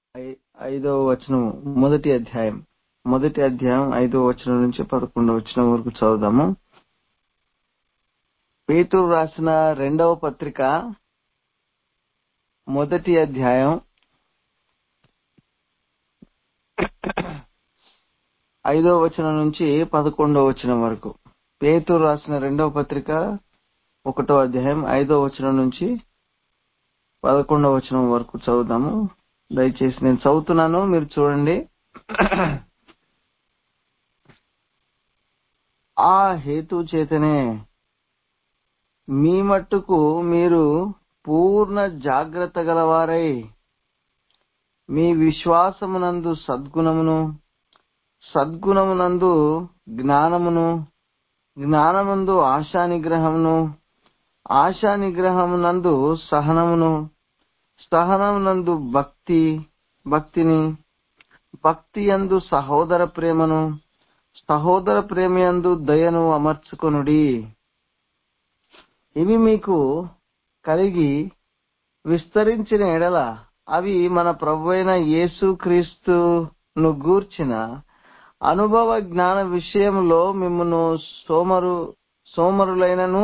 I- ఐదవ వచనం మొదటి అధ్యాయం మొదటి అధ్యాయం ఐదవ వచనం నుంచి పదకొండవ వచనం వరకు చదువుదాము పేతురు రాసిన రెండవ పత్రిక మొదటి అధ్యాయం ఐదవ వచనం నుంచి పదకొండవ వచనం వరకు పేతురు రాసిన రెండవ పత్రిక ఒకటో అధ్యాయం ఐదవ వచనం నుంచి పదకొండవ వచనం వరకు చదువుదాము దయచేసి నేను చదువుతున్నాను మీరు చూడండి ఆ హేతు చేతనే మీ మట్టుకు మీరు పూర్ణ జాగ్రత్త గలవారై మీ విశ్వాసమునందు సద్గుణమును సద్గుణమునందు జ్ఞానమును జ్ఞానమందు ఆశా నిగ్రహమును ఆశా నిగ్రహమునందు సహనమును సహనమునందు భక్తి భక్తిని భక్తి యందు సహోదర ప్రేమను సహోదర ప్రేమయందు దయను అమర్చుకొనుడి ఇవి మీకు కలిగి విస్తరించిన ఎడల అవి మన ప్రభువైన యేసు క్రీస్తును గూర్చిన అనుభవ జ్ఞాన విషయంలో మిమ్మను సోమరు సోమరులైనను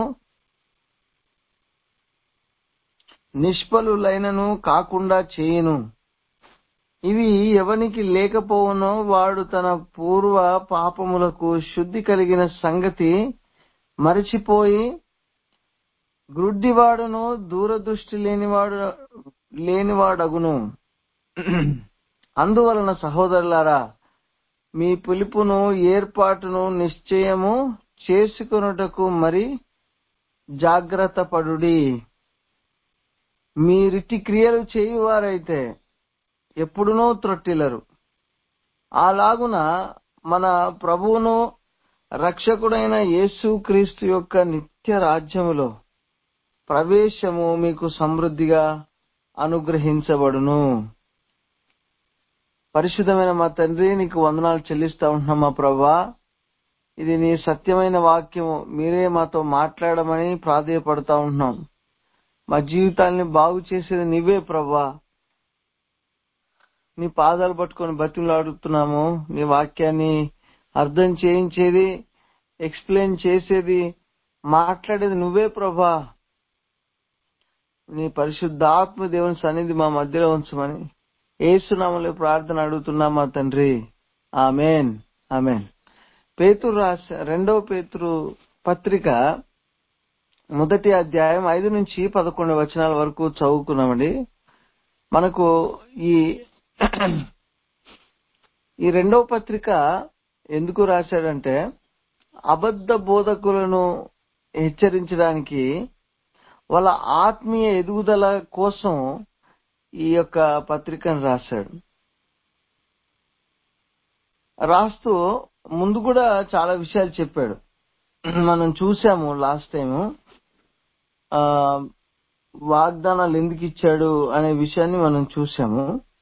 నిష్ఫలులైనను కాకుండా చేయును ఇవి ఎవనికి లేకపోవునో వాడు తన పూర్వ పాపములకు శుద్ధి కలిగిన సంగతి మరచిపోయి గ్రుడ్డివాడును దూరదృష్టి లేనివాడు లేనివాడగును అందువలన సహోదరులారా మీ పిలుపును ఏర్పాటును నిశ్చయము చేసుకొనుటకు మరి జాగ్రత్త పడుడి మీరిటి క్రియలు చేయువారైతే ఎప్పుడునూ త్రొట్టిలరు అలాగున మన ప్రభువును రక్షకుడైన యేసు క్రీస్తు యొక్క నిత్య రాజ్యములో ప్రవేశము మీకు సమృద్ధిగా అనుగ్రహించబడును పరిశుద్ధమైన మా తండ్రి నీకు వందనాలు చెల్లిస్తా ఉంటున్నాం మా ప్రభా ఇది నీ సత్యమైన వాక్యము మీరే మాతో మాట్లాడమని ప్రాధేయపడతా ఉంటున్నాం మా జీవితాల్ని బాగు చేసేది నీవే ప్రభా నీ పాదాలు పట్టుకొని బతిమలాడుతున్నాము నీ వాక్యాన్ని అర్థం చేయించేది ఎక్స్ప్లెయిన్ చేసేది మాట్లాడేది నువ్వే ప్రభా నీ పరిశుద్ధాత్మ దేవుని సన్నిధి మా మధ్యలో ఉంచమని ఏసునామలో ప్రార్థన అడుగుతున్నా మా తండ్రి ఆమెన్ ఆమెన్ పేతురు రాస రెండవ పేతురు పత్రిక మొదటి అధ్యాయం ఐదు నుంచి పదకొండు వచనాల వరకు చదువుకున్నామండి మనకు ఈ ఈ రెండవ పత్రిక ఎందుకు రాశాడంటే అబద్ధ బోధకులను హెచ్చరించడానికి వాళ్ళ ఆత్మీయ ఎదుగుదల కోసం ఈ యొక్క పత్రికను రాశాడు రాస్తూ ముందు కూడా చాలా విషయాలు చెప్పాడు మనం చూసాము లాస్ట్ టైం వాగ్దానాలు ఎందుకు ఇచ్చాడు అనే విషయాన్ని మనం చూసాము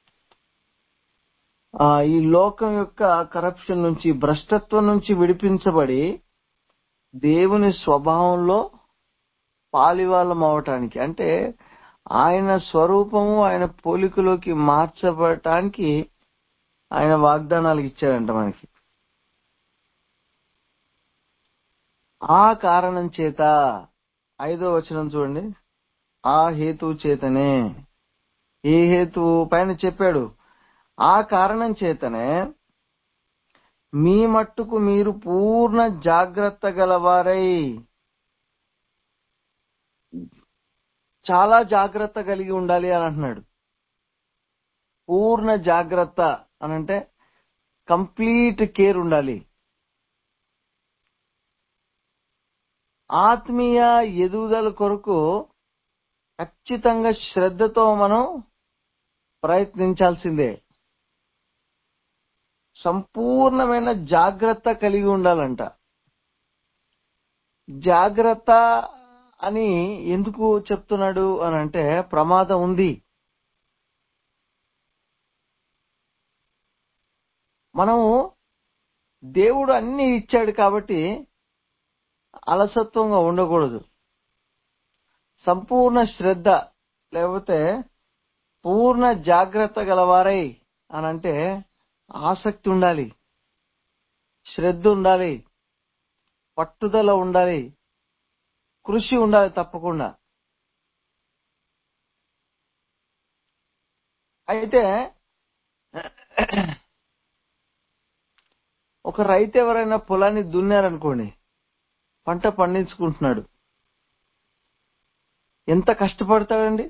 ఆ ఈ లోకం యొక్క కరప్షన్ నుంచి భ్రష్టత్వం నుంచి విడిపించబడి దేవుని స్వభావంలో పాలివాళ్ళం అవటానికి అంటే ఆయన స్వరూపము ఆయన పోలికలోకి మార్చబడటానికి ఆయన వాగ్దానాలు ఇచ్చాడంట మనకి ఆ కారణం చేత ఐదో వచనం చూడండి ఆ హేతు చేతనే ఏ హేతు పైన చెప్పాడు ఆ కారణం చేతనే మీ మట్టుకు మీరు పూర్ణ జాగ్రత్త గలవారై చాలా జాగ్రత్త కలిగి ఉండాలి అని అంటున్నాడు పూర్ణ జాగ్రత్త అని అంటే కంప్లీట్ కేర్ ఉండాలి ఆత్మీయ ఎదుగుదల కొరకు ఖచ్చితంగా శ్రద్ధతో మనం ప్రయత్నించాల్సిందే సంపూర్ణమైన జాగ్రత్త కలిగి ఉండాలంట జాగ్రత్త అని ఎందుకు చెప్తున్నాడు అని అంటే ప్రమాదం ఉంది మనము దేవుడు అన్ని ఇచ్చాడు కాబట్టి అలసత్వంగా ఉండకూడదు సంపూర్ణ శ్రద్ధ లేకపోతే పూర్ణ జాగ్రత్త గలవారై అని అంటే ఆసక్తి ఉండాలి శ్రద్ధ ఉండాలి పట్టుదల ఉండాలి కృషి ఉండాలి తప్పకుండా అయితే ఒక రైతు ఎవరైనా పొలాన్ని దున్నారనుకోండి పంట పండించుకుంటున్నాడు ఎంత కష్టపడతాడండి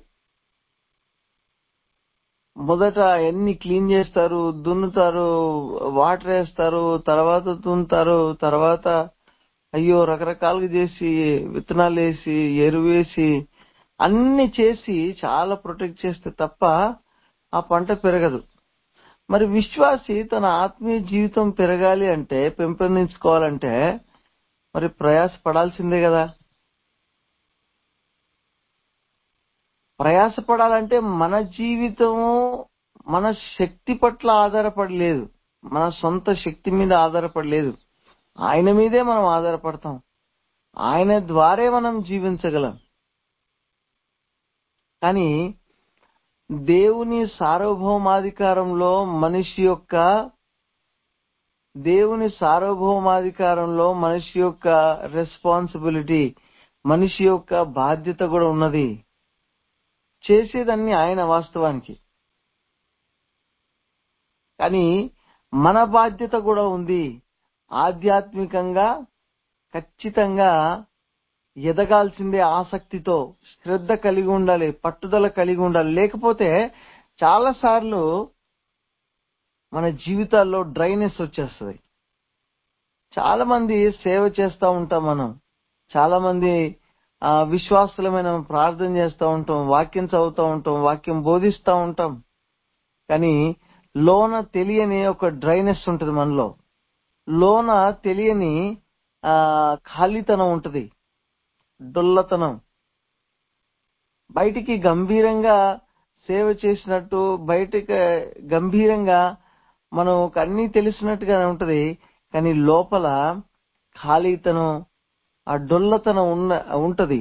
మొదట ఎన్ని క్లీన్ చేస్తారు దున్నుతారు వాటర్ వేస్తారు తర్వాత దున్నుతారు తర్వాత అయ్యో రకరకాలుగా చేసి విత్తనాలు వేసి ఎరువు వేసి అన్ని చేసి చాలా ప్రొటెక్ట్ చేస్తే తప్ప ఆ పంట పెరగదు మరి విశ్వాసి తన ఆత్మీయ జీవితం పెరగాలి అంటే పెంపొందించుకోవాలంటే మరి ప్రయాస పడాల్సిందే కదా ప్రయాసపడాలంటే మన జీవితము మన శక్తి పట్ల ఆధారపడలేదు మన సొంత శక్తి మీద ఆధారపడలేదు ఆయన మీదే మనం ఆధారపడతాం ఆయన ద్వారే మనం జీవించగలం కానీ దేవుని సార్వభౌమాధికారంలో మనిషి యొక్క దేవుని సార్వభౌమాధికారంలో మనిషి యొక్క రెస్పాన్సిబిలిటీ మనిషి యొక్క బాధ్యత కూడా ఉన్నది చేసేదన్ని ఆయన వాస్తవానికి కానీ మన బాధ్యత కూడా ఉంది ఆధ్యాత్మికంగా ఖచ్చితంగా ఎదగాల్సిందే ఆసక్తితో శ్రద్ధ కలిగి ఉండాలి పట్టుదల కలిగి ఉండాలి లేకపోతే చాలా సార్లు మన జీవితాల్లో డ్రైనెస్ వచ్చేస్తుంది చాలా మంది సేవ చేస్తూ ఉంటాం మనం చాలా మంది ఆ విశ్వాసులమైన ప్రార్థన చేస్తూ ఉంటాం వాక్యం చదువుతూ ఉంటాం వాక్యం బోధిస్తూ ఉంటాం కానీ లోన తెలియని ఒక డ్రైనెస్ ఉంటుంది మనలో లోన తెలియని ఆ ఖాళీతనం ఉంటది డొల్లతనం బయటికి గంభీరంగా సేవ చేసినట్టు బయటకి గంభీరంగా మనం అన్ని తెలిసినట్టుగా ఉంటది కానీ లోపల ఖాళీతనం ఆ డొల్లతనం ఉన్న ఉంటది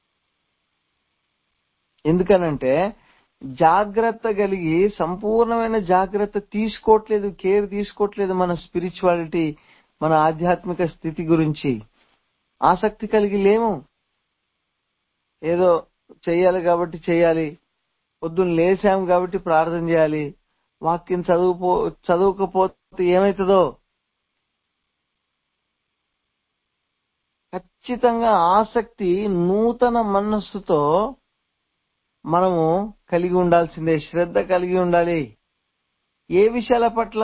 ఎందుకనంటే జాగ్రత్త కలిగి సంపూర్ణమైన జాగ్రత్త తీసుకోవట్లేదు కేర్ తీసుకోవట్లేదు మన స్పిరిచువాలిటీ మన ఆధ్యాత్మిక స్థితి గురించి ఆసక్తి కలిగి లేము ఏదో చెయ్యాలి కాబట్టి చెయ్యాలి పొద్దున్న లేసాం కాబట్టి ప్రార్థన చేయాలి వాక్యం చదువుపో చదువుకపోతే ఏమవుతుందో ఖచ్చితంగా ఆసక్తి నూతన మనస్సుతో మనము కలిగి ఉండాల్సిందే శ్రద్ధ కలిగి ఉండాలి ఏ విషయాల పట్ల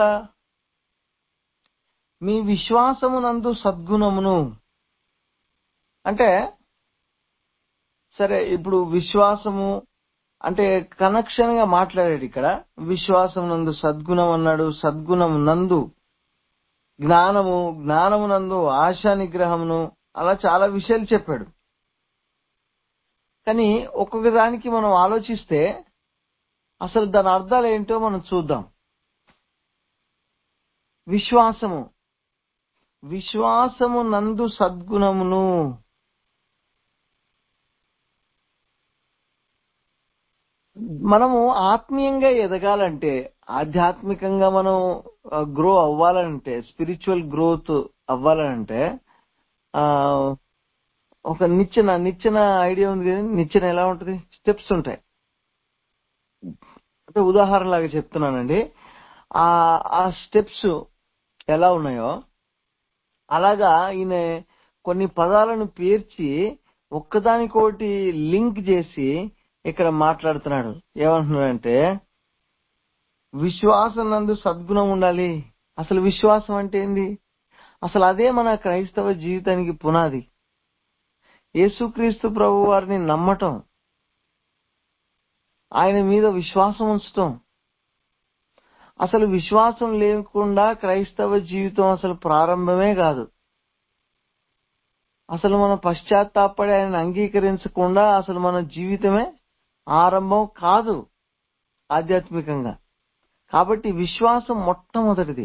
మీ విశ్వాసమునందు సద్గుణమును అంటే సరే ఇప్పుడు విశ్వాసము అంటే కనెక్షన్ గా మాట్లాడాడు ఇక్కడ విశ్వాసం నందు సద్గుణం అన్నాడు సద్గుణం నందు జ్ఞానము జ్ఞానము నందు ఆశా నిగ్రహమును అలా చాలా విషయాలు చెప్పాడు కానీ ఒక్కొక్క దానికి మనం ఆలోచిస్తే అసలు దాని అర్థాలు ఏంటో మనం చూద్దాం విశ్వాసము విశ్వాసము నందు సద్గుణమును మనము ఆత్మీయంగా ఎదగాలంటే ఆధ్యాత్మికంగా మనం గ్రో అవ్వాలంటే స్పిరిచువల్ గ్రోత్ అవ్వాలంటే ఆ ఒక నిచ్చెన నిచ్చెన ఐడియా ఉంది కదా నిచ్చెన ఎలా ఉంటది స్టెప్స్ ఉంటాయి అంటే ఉదాహరణ లాగా చెప్తున్నానండి ఆ ఆ స్టెప్స్ ఎలా ఉన్నాయో అలాగా ఈయన కొన్ని పదాలను పేర్చి ఒక్కదానికోటి లింక్ చేసి ఇక్కడ మాట్లాడుతున్నాడు ఏమంటున్నాడంటే విశ్వాసం నందు సద్గుణం ఉండాలి అసలు విశ్వాసం అంటే ఏంది అసలు అదే మన క్రైస్తవ జీవితానికి పునాది యేసుక్రీస్తు ప్రభు వారిని నమ్మటం ఆయన మీద విశ్వాసం ఉంచటం అసలు విశ్వాసం లేకుండా క్రైస్తవ జీవితం అసలు ప్రారంభమే కాదు అసలు మనం పశ్చాత్తాపడి ఆయన అంగీకరించకుండా అసలు మన జీవితమే ఆరంభం కాదు ఆధ్యాత్మికంగా కాబట్టి విశ్వాసం మొట్టమొదటిది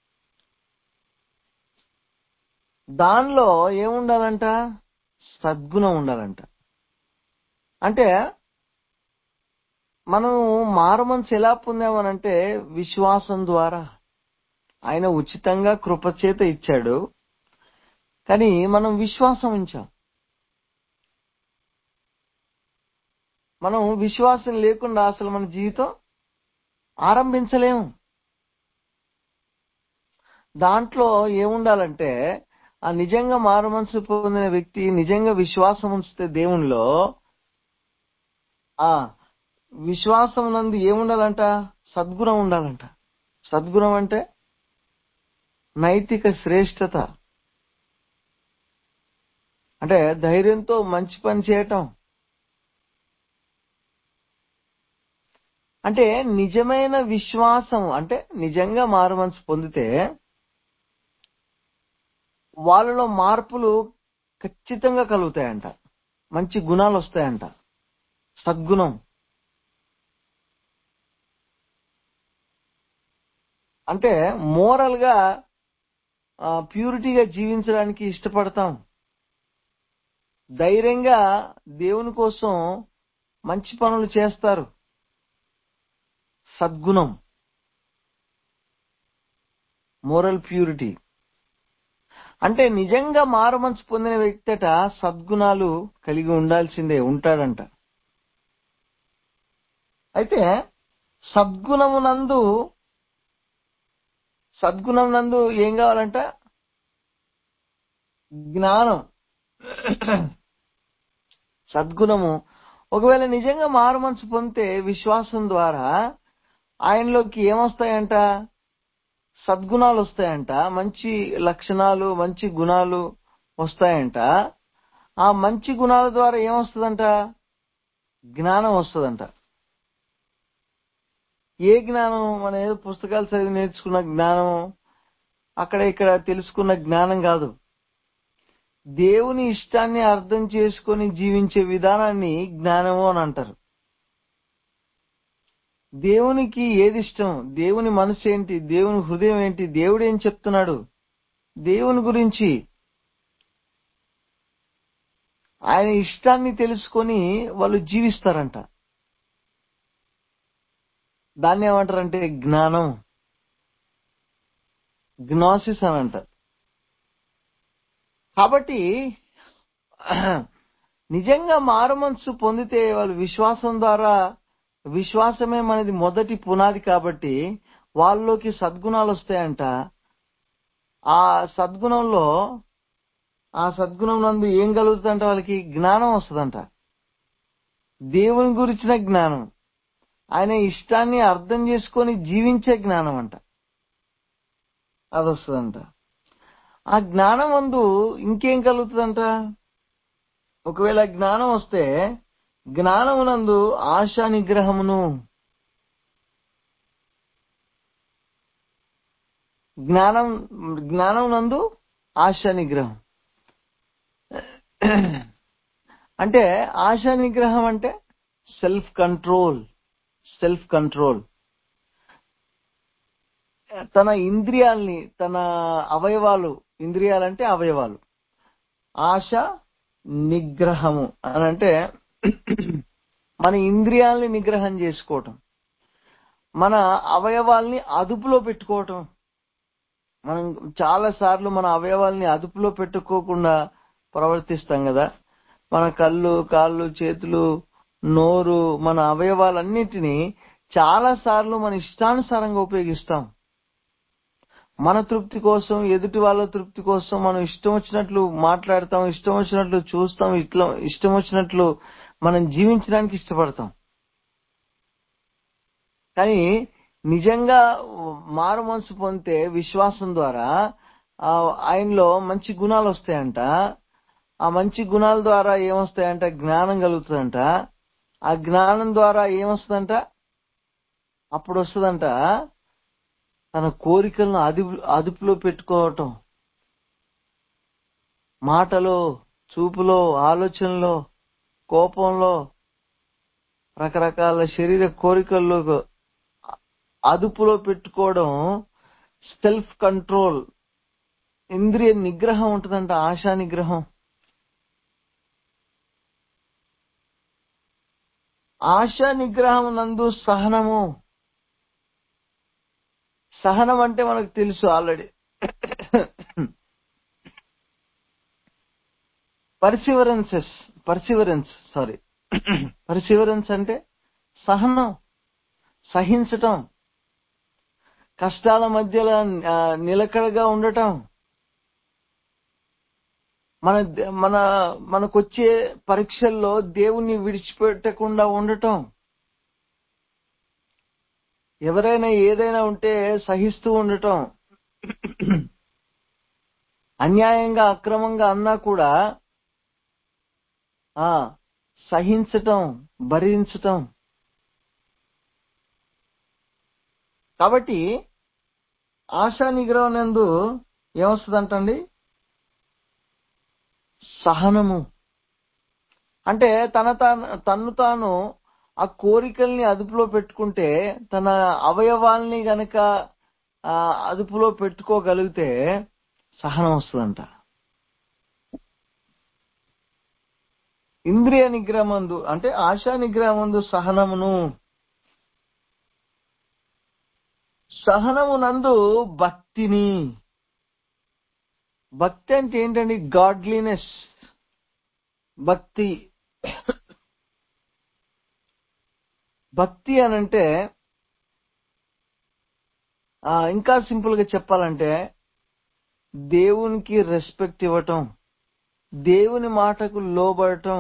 దానిలో ఏముండాలంట సద్గుణం ఉండాలంట అంటే మనం మారుమనసు ఎలా పొందామనంటే విశ్వాసం ద్వారా ఆయన ఉచితంగా కృపచేత ఇచ్చాడు కానీ మనం విశ్వాసం ఉంచాం మనం విశ్వాసం లేకుండా అసలు మన జీవితం ఆరంభించలేము దాంట్లో ఏముండాలంటే ఆ నిజంగా మారు మనసు పొందిన వ్యక్తి నిజంగా విశ్వాసం ఉంచితే దేవునిలో ఆ విశ్వాసం నందు ఏముండాలంట సద్గుణం ఉండాలంట సద్గుణం అంటే నైతిక శ్రేష్టత అంటే ధైర్యంతో మంచి పని చేయటం అంటే నిజమైన విశ్వాసం అంటే నిజంగా మారు మనసు పొందితే వాళ్ళలో మార్పులు ఖచ్చితంగా కలుగుతాయంట మంచి గుణాలు వస్తాయంట సద్గుణం అంటే మోరల్ గా ప్యూరిటీగా జీవించడానికి ఇష్టపడతాం ధైర్యంగా దేవుని కోసం మంచి పనులు చేస్తారు సద్గుణం మోరల్ ప్యూరిటీ అంటే నిజంగా మారుమనసు పొందిన వ్యక్తట సద్గుణాలు కలిగి ఉండాల్సిందే ఉంటాడంట అయితే సద్గుణమునందు సద్గుణం నందు ఏం కావాలంట జ్ఞానం సద్గుణము ఒకవేళ నిజంగా మారు మనసు పొందితే విశ్వాసం ద్వారా ఆయనలోకి ఏమొస్తాయంట సద్గుణాలు వస్తాయంట మంచి లక్షణాలు మంచి గుణాలు వస్తాయంట ఆ మంచి గుణాల ద్వారా ఏమొస్తుందంట జ్ఞానం వస్తుందంట ఏ జ్ఞానం మన ఏదో పుస్తకాలు చదివి నేర్చుకున్న జ్ఞానం అక్కడ ఇక్కడ తెలుసుకున్న జ్ఞానం కాదు దేవుని ఇష్టాన్ని అర్థం చేసుకొని జీవించే విధానాన్ని జ్ఞానము అని అంటారు దేవునికి ఏది ఇష్టం దేవుని మనసు ఏంటి దేవుని హృదయం ఏంటి దేవుడు ఏం చెప్తున్నాడు దేవుని గురించి ఆయన ఇష్టాన్ని తెలుసుకొని వాళ్ళు జీవిస్తారంట దాన్ని ఏమంటారంటే జ్ఞానం గ్నాసిస్ అని అంటారు కాబట్టి నిజంగా మారు మనసు పొందితే వాళ్ళు విశ్వాసం ద్వారా విశ్వాసమే మనది మొదటి పునాది కాబట్టి వాళ్ళలోకి సద్గుణాలు వస్తాయంట ఆ సద్గుణంలో ఆ సద్గుణం నందు ఏం కలుగుతుందంట వాళ్ళకి జ్ఞానం వస్తుందంట దేవుని గురించిన జ్ఞానం ఆయన ఇష్టాన్ని అర్థం చేసుకొని జీవించే జ్ఞానం అంట అది వస్తుందంట ఆ జ్ఞానం అందు ఇంకేం కలుగుతుందంట ఒకవేళ జ్ఞానం వస్తే జ్ఞానమునందు ఆశా నిగ్రహమును జ్ఞానం జ్ఞానం నందు ఆశా నిగ్రహం అంటే ఆశా నిగ్రహం అంటే సెల్ఫ్ కంట్రోల్ సెల్ఫ్ కంట్రోల్ తన ఇంద్రియాల్ని తన అవయవాలు ఇంద్రియాలంటే అవయవాలు ఆశ నిగ్రహము అని అంటే మన ఇంద్రియాల్ని నిగ్రహం చేసుకోవటం మన అవయవాల్ని అదుపులో పెట్టుకోవటం మనం చాలా సార్లు మన అవయవాల్ని అదుపులో పెట్టుకోకుండా ప్రవర్తిస్తాం కదా మన కళ్ళు కాళ్ళు చేతులు నోరు మన అవయవాలన్నిటినీ చాలా సార్లు మన ఇష్టానుసారంగా ఉపయోగిస్తాం మన తృప్తి కోసం ఎదుటి వాళ్ళ తృప్తి కోసం మనం ఇష్టం వచ్చినట్లు మాట్లాడతాం ఇష్టం వచ్చినట్లు చూస్తాం ఇట్లా ఇష్టం వచ్చినట్లు మనం జీవించడానికి ఇష్టపడతాం కానీ నిజంగా మారు మనసు పొందితే విశ్వాసం ద్వారా ఆయనలో మంచి గుణాలు వస్తాయంట ఆ మంచి గుణాల ద్వారా ఏమొస్తాయంట జ్ఞానం కలుగుతుందంట ఆ జ్ఞానం ద్వారా ఏమొస్తుందంట అప్పుడు వస్తుందంట తన కోరికలను అదుపు అదుపులో పెట్టుకోవటం మాటలో చూపులో ఆలోచనలో కోపంలో రకరకాల శరీర కోరికల్లో అదుపులో పెట్టుకోవడం సెల్ఫ్ కంట్రోల్ ఇంద్రియ నిగ్రహం ఉంటుందంట ఆశా నిగ్రహం ఆశా నిగ్రహం నందు సహనము సహనం అంటే మనకు తెలుసు already perseverances perseverance sorry perseverance అంటే సహనం సహించటం కష్టాల మధ్యలో ఆ, నిలకడగా ఉండటం మన మన మనకొచ్చే పరీక్షల్లో దేవుణ్ణి విడిచిపెట్టకుండా ఉండటం ఎవరైనా ఏదైనా ఉంటే సహిస్తూ ఉండటం అన్యాయంగా అక్రమంగా అన్నా కూడా ఆ సహించటం భరించటం కాబట్టి ఆశా నిగ్రహం నందు ఏమొస్తుందంటండి సహనము అంటే తన తాను తన్ను తాను ఆ కోరికల్ని అదుపులో పెట్టుకుంటే తన అవయవాల్ని గనక ఆ, అదుపులో పెట్టుకోగలిగితే సహనం వస్తుందంట ఇంద్రియ నిగ్రహమందు అంటే ఆశా నిగ్రహమందు సహనమును సహనమునందు భక్తిని భక్తి అంటే ఏంటండి గాడ్లీనెస్ భక్తి భక్తి అనంటే ఆ, ఇంకా సింపుల్ గా చెప్పాలంటే దేవునికి రెస్పెక్ట్ ఇవ్వటం దేవుని మాటకు లోబడటం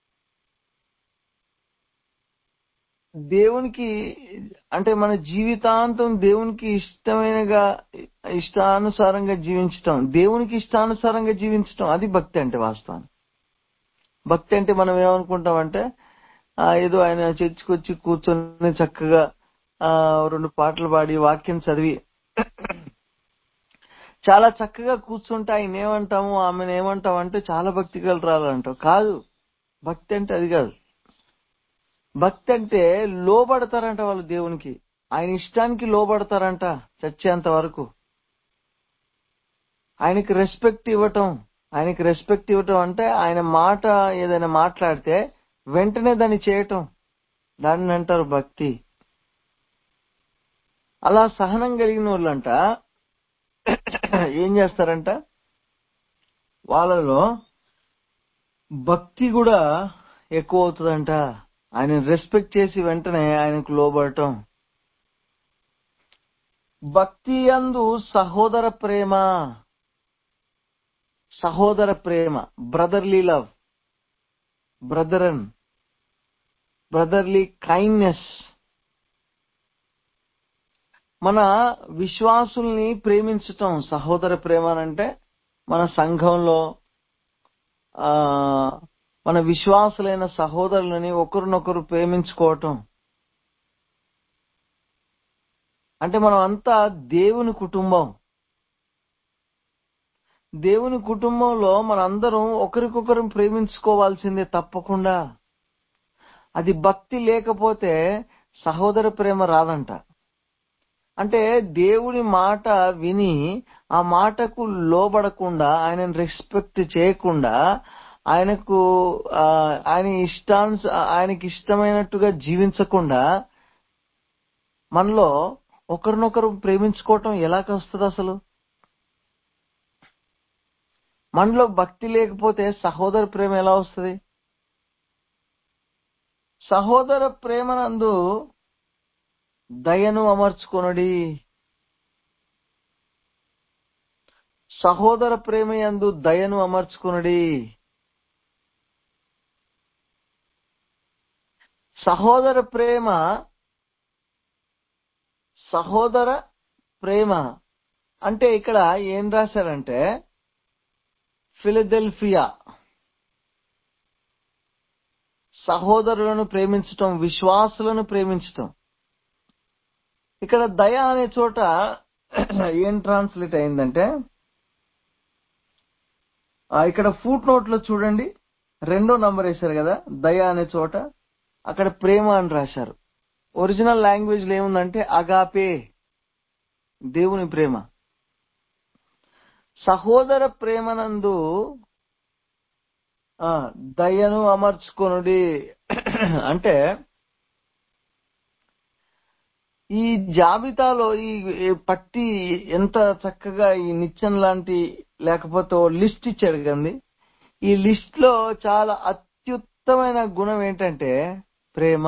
దేవునికి అంటే మన జీవితాంతం దేవునికి ఇష్టమైనగా ఇష్టానుసారంగా జీవించటం దేవునికి ఇష్టానుసారంగా జీవించటం అది భక్తి అంటే వాస్తవం భక్తి అంటే మనం ఏమనుకుంటామంటే ఆ, ఏదో ఆయన చర్చికి వచ్చి కూర్చొని చక్కగా ఆ రెండు పాటలు పాడి వాక్యం చదివి చాలా చక్కగా కూర్చుంటే ఆయన ఏమంటాము ఆమెను ఏమంటాం అంటే చాలా భక్తి కలరాలు అంటాం కాదు భక్తి అంటే అది కాదు భక్తి అంటే లోబడతారంట వాళ్ళు దేవునికి ఆయన ఇష్టానికి లోబడతారంట చచ్చేంత వరకు ఆయనకి రెస్పెక్ట్ ఇవ్వటం ఆయనకి రెస్పెక్ట్ ఇవ్వటం అంటే ఆయన మాట ఏదైనా మాట్లాడితే వెంటనే దాన్ని చేయటం దాన్ని అంటారు భక్తి అలా సహనం కలిగిన వాళ్ళంట ఏం చేస్తారంట వాళ్ళలో భక్తి కూడా ఎక్కువ అవుతుందంట ఆయన రెస్పెక్ట్ చేసి వెంటనే ఆయనకు లోబడటం భక్తి అందు సహోదర ప్రేమ సహోదర ప్రేమ brotherly love brethren brotherly kindness మన విశ్వాసుల్ని ప్రేమించటం సహోదర ప్రేమ అంటే మన సంఘంలో ఆ మన విశ్వాసులైన సహోదరులని ఒకరినొకరు ప్రేమించుకోవటం అంటే మనం అంతా దేవుని కుటుంబం దేవుని కుటుంబంలో మనందరం ఒకరికొకరు ప్రేమించుకోవాల్సిందే తప్పకుండా అది భక్తి లేకపోతే సహోదర ప్రేమ రాదంట అంటే దేవుని మాట విని ఆ మాటకు లోబడకుండా ఆయనను రెస్పెక్ట్ చేయకుండా ఆయనకు ఆ, ఆయన ఇష్టాను ఆయనకి ఇష్టమైనట్టుగా జీవించకుండా మనలో ఒకరినొకరు ప్రేమించుకోవటం ఎలాగ వస్తుంది అసలు మనలో భక్తి లేకపోతే సహోదర ప్రేమ ఎలా వస్తుంది సహోదర ప్రేమనందు దయను అమర్చుకొనడి సహోదర ప్రేమ యందు దయను అమర్చుకొనడి సహోదర ప్రేమ సహోదర ప్రేమ అంటే ఇక్కడ ఏం రాశారంటే ఫిలదెల్ఫియా సహోదరులను ప్రేమించటం విశ్వాసులను ప్రేమించటం ఇక్కడ దయ అనే చోట ఏం ట్రాన్స్లేట్ అయిందంటే ఆ, ఇక్కడ ఫూట్ నోట్ లో చూడండి రెండో నంబర్ వేశారు కదా దయ అనే చోట అక్కడ ప్రేమ అని రాశారు ఒరిజినల్ లాంగ్వేజ్ లో ఏముందంటే అగాపే దేవుని ప్రేమ సహోదర ప్రేమనందు ఆ, దయను అమర్చుకొనుడి అంటే ఈ జాబితాలో ఈ ఈ పట్టి ఎంత చక్కగా ఈ నిచ్చెన లాంటి లేకపోతే ఓ లిస్ట్ ఇచ్చాడు కండి ఈ లిస్ట్ లో చాలా అత్యుత్తమైన గుణం ఏంటంటే ప్రేమ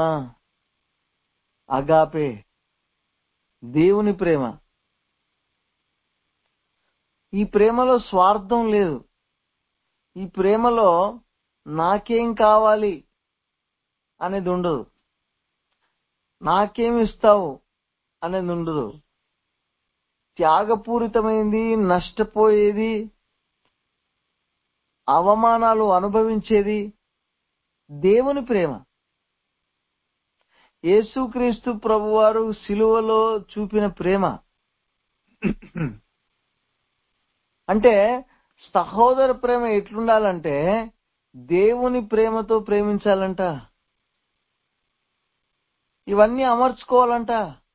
అగాపే దేవుని ప్రేమ ఈ ప్రేమలో స్వార్థం లేదు ఈ ప్రేమలో నాకేం కావాలి అనేది ఉండదు నాకేం ఇస్తావు అనేది ఉండదు త్యాగపూరితమైంది నష్టపోయేది అవమానాలు అనుభవించేది దేవుని ప్రేమ యేసుక్రీస్తు ప్రభువారు సిలువలో చూపిన ప్రేమ అంటే సహోదర ప్రేమ ఎట్లుండాలంటే దేవుని ప్రేమతో ప్రేమించాలంట ఇవన్నీ అమర్చుకోవాలంట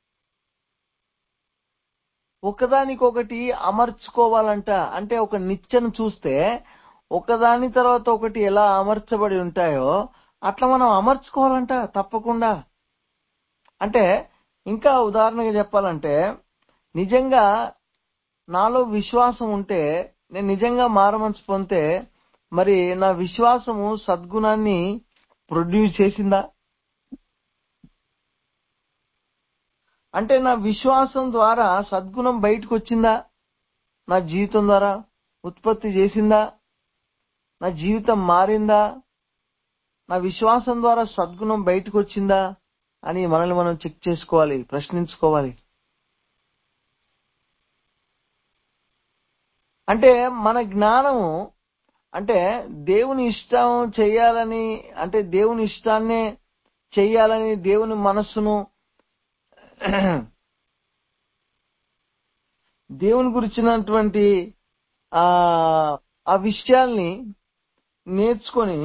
ఒకదానికొకటి అమర్చుకోవాలంట అంటే ఒక నిచ్చెను చూస్తే ఒకదాని తర్వాత ఒకటి ఎలా అమర్చబడి ఉంటాయో అట్లా మనం అమర్చుకోవాలంట తప్పకుండా అంటే ఇంకా ఉదాహరణగా చెప్పాలంటే నిజంగా నాలో విశ్వాసం ఉంటే నేను నిజంగా మారమనసు పొందితే మరి నా విశ్వాసము సద్గుణాన్ని ప్రొడ్యూస్ చేసిందా అంటే నా విశ్వాసం ద్వారా సద్గుణం బయటకు వచ్చిందా నా జీవితం ద్వారా ఉత్పత్తి చేసిందా నా జీవితం మారిందా నా విశ్వాసం ద్వారా సద్గుణం బయటకు వచ్చిందా అని మనల్ని మనం చెక్ చేసుకోవాలి ప్రశ్నించుకోవాలి అంటే మన జ్ఞానము అంటే దేవుని ఇష్టం చేయాలని అంటే దేవుని ఇష్టాన్నే చెయ్యాలని దేవుని మనస్సును దేవుని గురించినటువంటి ఆ ఆ విషయాల్ని నేర్చుకొని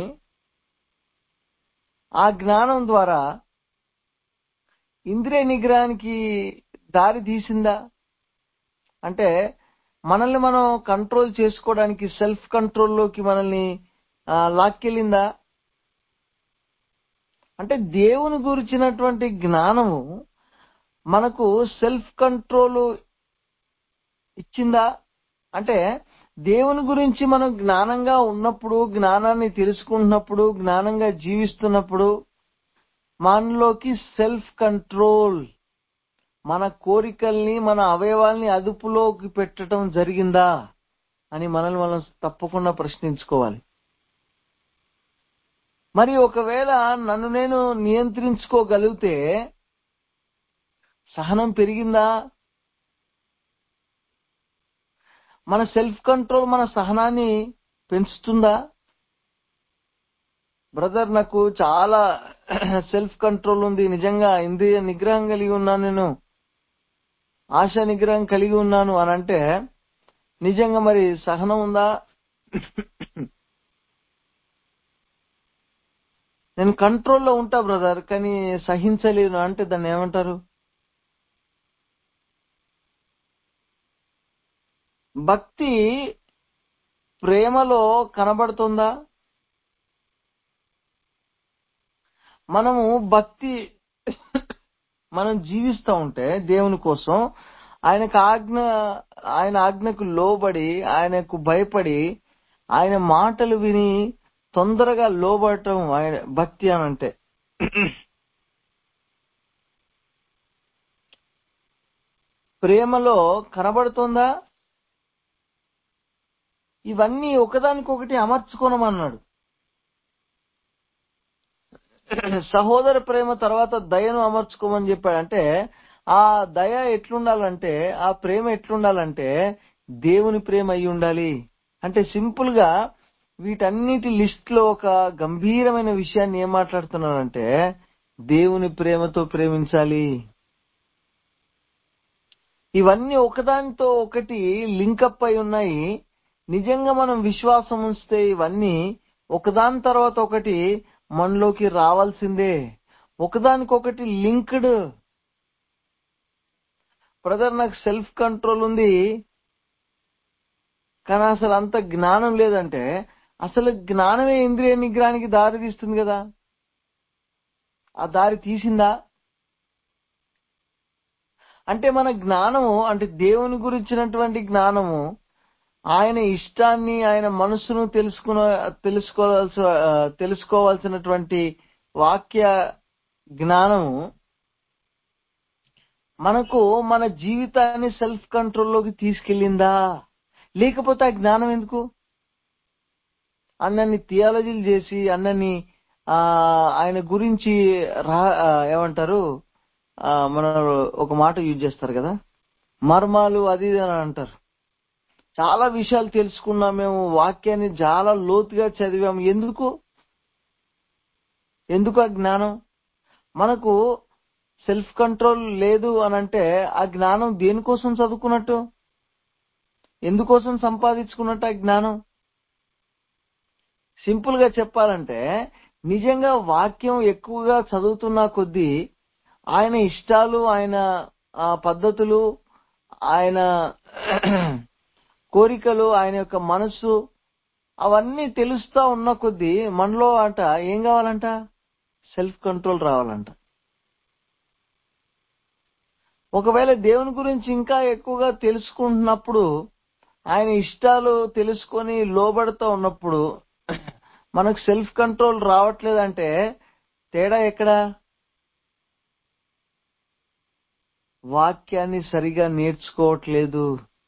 ఆ జ్ఞానం ద్వారా ఇంద్రియ నిగ్రహానికి దారి తీసిందా అంటే మనల్ని మనం కంట్రోల్ చేసుకోవడానికి సెల్ఫ్ కంట్రోల్లోకి మనల్ని ఆ, లాక్కెళ్ళిందా అంటే దేవుని గురించినటువంటి జ్ఞానము మనకు సెల్ఫ్ కంట్రోల్ ఇచ్చిందా అంటే దేవుని గురించి మనం జ్ఞానంగా ఉన్నప్పుడు జ్ఞానాన్ని తెలుసుకుంటున్నప్పుడు జ్ఞానంగా జీవిస్తున్నప్పుడు మనలోకి సెల్ఫ్ కంట్రోల్ మన కోరికల్ని మన అవయవాల్ని అదుపులోకి పెట్టడం జరిగిందా అని మనల్ని మనం తప్పకుండా ప్రశ్నించుకోవాలి మరి ఒకవేళ నన్ను నేను నియంత్రించుకోగలిగితే సహనం పెరిగిందా మన సెల్ఫ్ కంట్రోల్ మన సహనాన్ని పెంచుతుందా బ్రదర్ నాకు చాలా సెల్ఫ్ కంట్రోల్ ఉంది నిజంగా ఇంద్రియ నిగ్రహం కలిగి ఉన్నాను నేను ఆశ నిగ్రహం కలిగి ఉన్నాను అని అంటే నిజంగా మరి సహనం ఉందా నేను కంట్రోల్లో ఉంటా బ్రదర్ కానీ సహించలేను అంటే దాన్ని ఏమంటారు భక్తి ప్రేమలో కనబడుతుందా మనము భక్తి మనం జీవిస్తూ ఉంటే దేవుని కోసం ఆయనకు ఆజ్ఞ ఆయన ఆజ్ఞకు లోబడి ఆయనకు భయపడి ఆయన మాటలు విని తొందరగా లోబడటం ఆయన భక్తి అని అంటే ప్రేమలో కనబడుతుందా ఇవన్నీ ఒకదానికొకటి అమర్చుకోనమన్నాడు సహోదర ప్రేమ తర్వాత దయను అమర్చుకోమని చెప్పాడు అంటే ఆ దయ ఎట్లుండాలంటే ఆ ప్రేమ ఎట్లుండాలంటే దేవుని ప్రేమ అయి ఉండాలి అంటే సింపుల్ గా వీటన్నిటి లిస్ట్ లో ఒక గంభీరమైన విషయాన్ని ఏం మాట్లాడుతున్నానంటే దేవుని ప్రేమతో ప్రేమించాలి ఇవన్నీ ఒకదానితో ఒకటి లింకప్ అయి ఉన్నాయి నిజంగా మనం విశ్వాసం ఉంచితే ఇవన్నీ ఒకదాని తర్వాత ఒకటి మనలోకి రావాల్సిందే ఒకదానికొకటి లింక్డ్ బ్రదర్ నాకు సెల్ఫ్ కంట్రోల్ ఉంది కానీ అసలు అంత జ్ఞానం లేదంటే అసలు జ్ఞానమే ఇంద్రియ నిగ్రహానికి దారి తీస్తుంది కదా ఆ దారి తీసిందా అంటే మన జ్ఞానము అంటే దేవుని గురించినటువంటి జ్ఞానము ఆయన ఇష్టాన్ని ఆయన మనసును తెలుసుకున్న తెలుసుకోవాల్సి ఆ, తెలుసుకోవాల్సినటువంటి వాక్య జ్ఞానము మనకు మన జీవితాన్ని సెల్ఫ్ కంట్రోల్లోకి తీసుకెళ్ళిందా లేకపోతే ఆ జ్ఞానం ఎందుకు అన్నన్ని థియాలజీలు చేసి అన్నన్ని ఆ ఆయన గురించి రా ఆ, ఏమంటారు ఆ, మన ఒక మాట యూజ్ చేస్తారు కదా మర్మాలు అది ఇది అని అంటారు చాలా విషయాలు తెలుసుకున్నాం మేము వాక్యాన్ని చాలా లోతుగా చదివాము ఎందుకు ఎందుకు ఆ జ్ఞానం మనకు సెల్ఫ్ కంట్రోల్ లేదు అని అంటే ఆ జ్ఞానం దేనికోసం చదువుకున్నట్టు ఎందుకోసం సంపాదించుకున్నట్టు ఆ జ్ఞానం సింపుల్ గా చెప్పాలంటే నిజంగా వాక్యం ఎక్కువగా చదువుతున్న కొద్దీ ఆయన ఇష్టాలు ఆయన ఆ, పద్ధతులు ఆయన కోరికలు ఆయన యొక్క మనస్సు అవన్నీ తెలుస్తా ఉన్న కొద్దీ మనలో అంట ఏం కావాలంట సెల్ఫ్ కంట్రోల్ రావాలంట ఒకవేళ దేవుని గురించి ఇంకా ఎక్కువగా తెలుసుకుంటున్నప్పుడు ఆయన ఇష్టాలు తెలుసుకొని లోబడుతూ ఉన్నప్పుడు మనకు సెల్ఫ్ కంట్రోల్ రావట్లేదంటే తేడా ఎక్కడా వాక్యాన్ని సరిగా నేర్చుకోవట్లేదు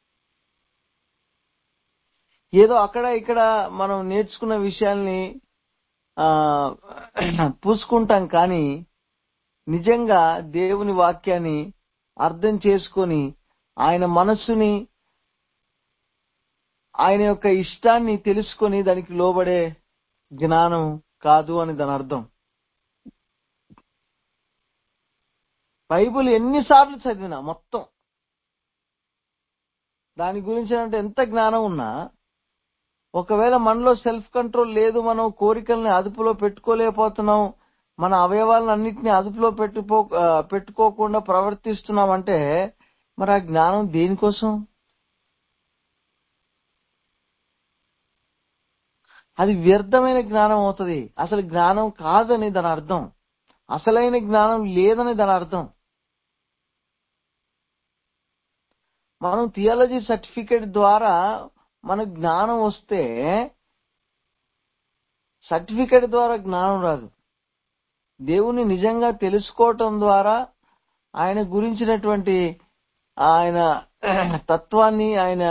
ఏదో అక్కడ ఇక్కడ మనం నేర్చుకున్న విషయాల్ని ఆ పూసుకుంటాం కానీ నిజంగా దేవుని వాక్యాన్ని అర్థం చేసుకొని ఆయన మనస్సుని ఆయన యొక్క ఇష్టాన్ని తెలుసుకొని దానికి లోబడే జ్ఞానం కాదు అని దాని అర్థం బైబిల్ ఎన్నిసార్లు చదివినా మొత్తం దాని గురించి అంటే ఎంత జ్ఞానం ఉన్నా ఒకవేళ మనలో సెల్ఫ్ కంట్రోల్ లేదు మనం కోరికల్ని అదుపులో పెట్టుకోలేకపోతున్నాం మన అవయవాలను అన్నింటినీ అదుపులో పెట్టుకో ఆ, పెట్టుకోకుండా ప్రవర్తిస్తున్నాం అంటే మరి ఆ జ్ఞానం దేనికోసం అది వ్యర్థమైన జ్ఞానం అవుతుంది అసలు జ్ఞానం కాదని దాని అర్థం అసలైన జ్ఞానం లేదని దాని అర్థం మనం థియాలజీ సర్టిఫికేట్ ద్వారా మన జ్ఞానం వస్తే సర్టిఫికేట్ ద్వారా జ్ఞానం రాదు దేవుని నిజంగా తెలుసుకోవటం ద్వారా ఆయన గురించినటువంటి ఆయన తత్వాన్ని ఆయన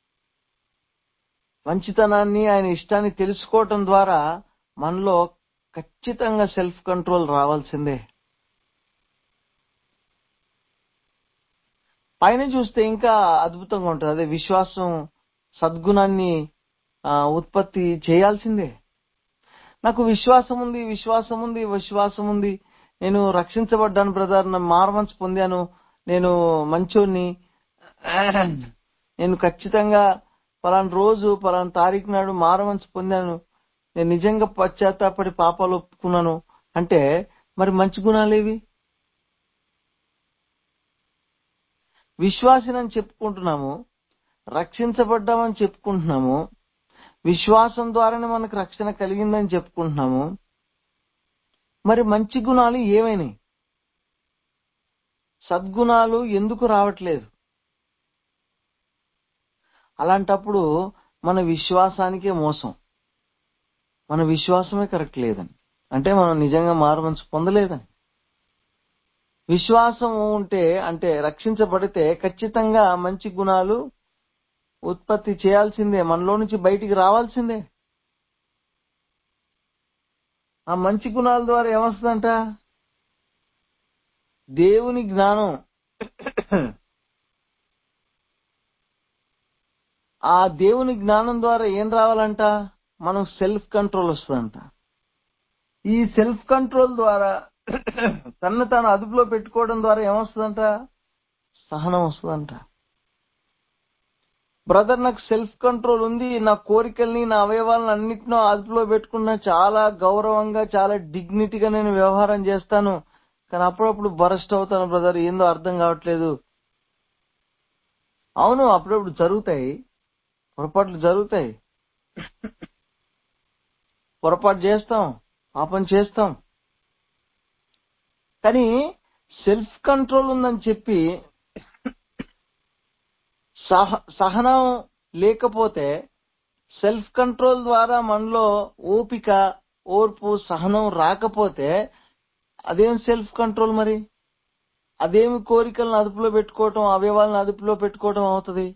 మంచితనాన్ని ఆయన ఇష్టాన్ని తెలుసుకోవటం ద్వారా మనలో ఖచ్చితంగా సెల్ఫ్ కంట్రోల్ రావాల్సిందే పైన చూస్తే ఇంకా అద్భుతంగా ఉంటుంది అదే విశ్వాసం సద్గుణాన్ని ఆ, ఉత్పత్తి చేయాల్సిందే నాకు విశ్వాసం ఉంది విశ్వాసం ఉంది విశ్వాసం ఉంది నేను రక్షించబడ్డాను బ్రదర్ నా మారమన్స్ పొందాను నేను మంచోన్ని నేను ఖచ్చితంగా పలానా రోజు పలానా తారీఖు నాడు మారమన్స్ పొందాను నేను నిజంగా పశ్చాత్తాపడి పాపాలు ఒప్పుకున్నాను అంటే మరి మంచి గుణాలేవి విశ్వాసినని చెప్పుకుంటున్నాము రక్షించబడ్డామని చెప్పుకుంటున్నాము విశ్వాసం ద్వారానే మనకు రక్షణ కలిగిందని చెప్పుకుంటున్నాము మరి మంచి గుణాలు ఏమైనాయి సద్గుణాలు ఎందుకు రావట్లేదు అలాంటప్పుడు మన విశ్వాసానికే మోసం మన విశ్వాసమే కరెక్ట్ లేదని అంటే మనం నిజంగా మారమనసు పొందలేదని విశ్వాసం ఉంటే అంటే రక్షించబడితే ఖచ్చితంగా మంచి గుణాలు ఉత్పత్తి చేయాల్సిందే మనలో నుంచి బయటికి రావాల్సిందే ఆ మంచి గుణాల ద్వారా ఏమొస్తుందంట దేవుని జ్ఞానం ఆ దేవుని జ్ఞానం ద్వారా ఏం రావాలంట మనం సెల్ఫ్ కంట్రోల్ వస్తుందంట ఈ సెల్ఫ్ కంట్రోల్ ద్వారా తన్ను తాను అదుపులో పెట్టుకోవడం ద్వారా ఏమొస్తుందంట సహనం వస్తుందంట బ్రదర్ నాకు సెల్ఫ్ కంట్రోల్ ఉంది నా కోరికల్ని నా అవయవాలను అన్నిటినో అదుపులో పెట్టుకున్నా చాలా గౌరవంగా చాలా డిగ్నిటీగా నేను వ్యవహారం చేస్తాను కానీ అప్పుడప్పుడు బరస్ట్ అవుతాను బ్రదర్ ఏందో అర్థం కావట్లేదు అవును అప్పుడప్పుడు జరుగుతాయి పొరపాట్లు జరుగుతాయి పొరపాటు చేస్తాం పాపం చేస్తాం కానీ సెల్ఫ్ కంట్రోల్ ఉందని చెప్పి సహ సహనం లేకపోతే సెల్ఫ్ కంట్రోల్ ద్వారా మనలో ఓపిక ఓర్పు సహనం రాకపోతే అదేం సెల్ఫ్ కంట్రోల్ మరి అదేమి కోరికలను అదుపులో పెట్టుకోవటం అవయవాలను అదుపులో పెట్టుకోవటం అవుతుంది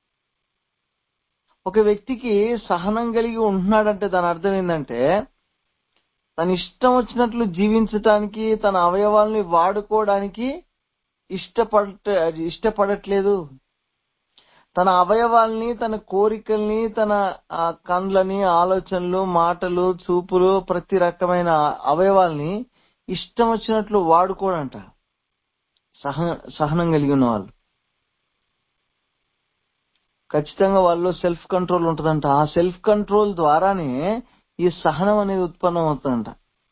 ఒక వ్యక్తికి సహనం కలిగి ఉంటున్నాడంటే దాని అర్థం ఏంటంటే తన ఇష్టం వచ్చినట్లు జీవించటానికి తన అవయవాల్ని వాడుకోవడానికి ఇష్టపడ ఇష్టపడట్లేదు తన అవయవాల్ని తన కోరికల్ని తన ఆ, కండ్లని ఆలోచనలు మాటలు చూపులు ప్రతి రకమైన అవయవాల్ని ఇష్టం వచ్చినట్లు వాడుకోడంట సహ సహనం కలిగి ఉన్న వాళ్ళు ఖచ్చితంగా వాళ్ళలో సెల్ఫ్ కంట్రోల్ ఉంటుందంట ఆ సెల్ఫ్ కంట్రోల్ ద్వారానే ఈ సహనం అనేది ఉత్పన్నం అవుతుందంట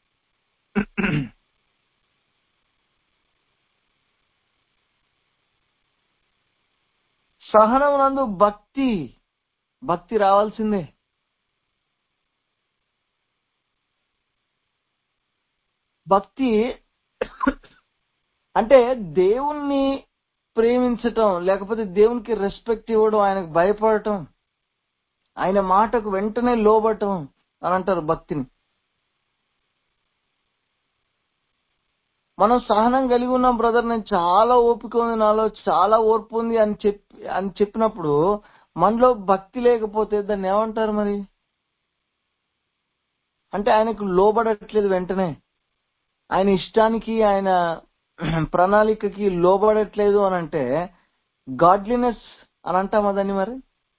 సహనం నందు భక్తి భక్తి రావాల్సిందే భక్తి అంటే దేవుణ్ణి ప్రేమించటం లేకపోతే దేవునికి రెస్పెక్ట్ ఇవ్వడం ఆయనకు భయపడటం ఆయన మాటకు వెంటనే లోబడటం అని అంటారు భక్తిని మనం సహనం కలిగి ఉన్నాం బ్రదర్ నేను చాలా ఓపిక ఉంది నాలో చాలా ఓర్పు ఉంది అని చెప్పి అని చెప్పినప్పుడు మనలో భక్తి లేకపోతే దాన్ని ఏమంటారు మరి అంటే ఆయనకు లోబడట్లేదు వెంటనే ఆయన ఇష్టానికి ఆయన ప్రణాళికకి లోబడట్లేదు అని అంటే గాడ్లీనెస్ అని అంటామా దాన్ని మరి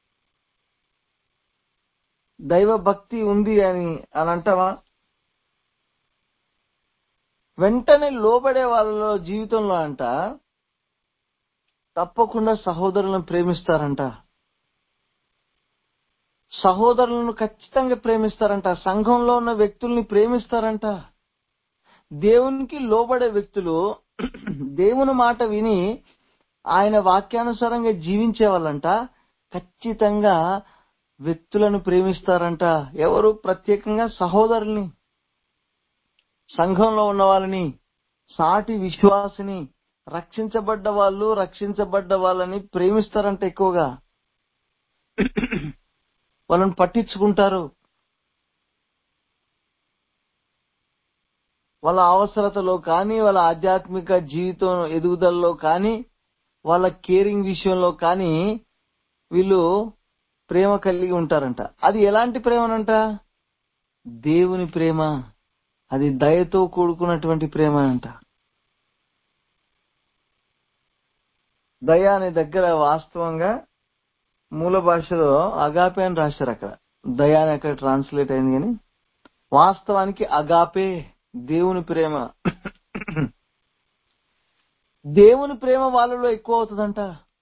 దైవ భక్తి ఉంది అని అని అంటామా వెంటనే లోబడే వాళ్ళలో జీవితంలో అంట తప్పకుండా సహోదరులను ప్రేమిస్తారంట సహోదరులను ఖచ్చితంగా ప్రేమిస్తారంట సంఘంలో ఉన్న వ్యక్తుల్ని ప్రేమిస్తారంట దేవునికి లోబడే వ్యక్తులు దేవుని మాట విని ఆయన వాక్యానుసారంగా జీవించే వాళ్ళంట ఖచ్చితంగా వ్యక్తులను ప్రేమిస్తారంట ఎవరు ప్రత్యేకంగా సహోదరుల్ని సంఘంలో ఉన్న వాళ్ళని సాటి విశ్వాసిని రక్షించబడ్డ వాళ్ళు రక్షించబడ్డ వాళ్ళని ప్రేమిస్తారంట ఎక్కువగా వాళ్ళని పట్టించుకుంటారు వాళ్ళ అవసరతలో కానీ వాళ్ళ ఆధ్యాత్మిక జీవితం ఎదుగుదలలో కానీ వాళ్ళ కేరింగ్ విషయంలో కానీ వీళ్ళు ప్రేమ కలిగి ఉంటారంట అది ఎలాంటి ప్రేమనంట దేవుని ప్రేమ అది దయతో కూడుకున్నటువంటి ప్రేమ అంట దయ అనే దగ్గర వాస్తవంగా మూల భాషలో అగాపే అని రాశారు అక్కడ దయ అని అక్కడ ట్రాన్స్లేట్ అయింది కానీ వాస్తవానికి అగాపే దేవుని ప్రేమ దేవుని ప్రేమ వాళ్ళలో ఎక్కువ అవుతుందంట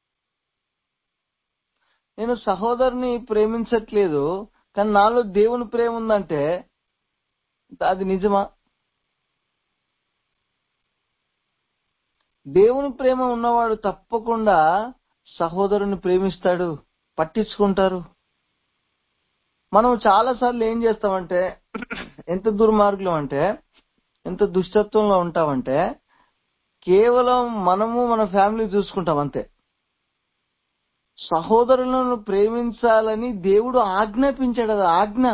నేను సహోదరుని ప్రేమించట్లేదు కానీ నాలో దేవుని ప్రేమ ఉందంటే అది నిజమా దేవుని ప్రేమ ఉన్నవాడు తప్పకుండా సహోదరుని ప్రేమిస్తాడు పట్టించుకుంటారు మనం చాలా సార్లు ఏం చేస్తామంటే ఎంత దుర్మార్గులం అంటే ఎంత దుష్టత్వంలో ఉంటామంటే కేవలం మనము మన ఫ్యామిలీ చూసుకుంటాం అంతే సహోదరులను ప్రేమించాలని దేవుడు ఆజ్ఞాపించాడు అది ఆజ్ఞ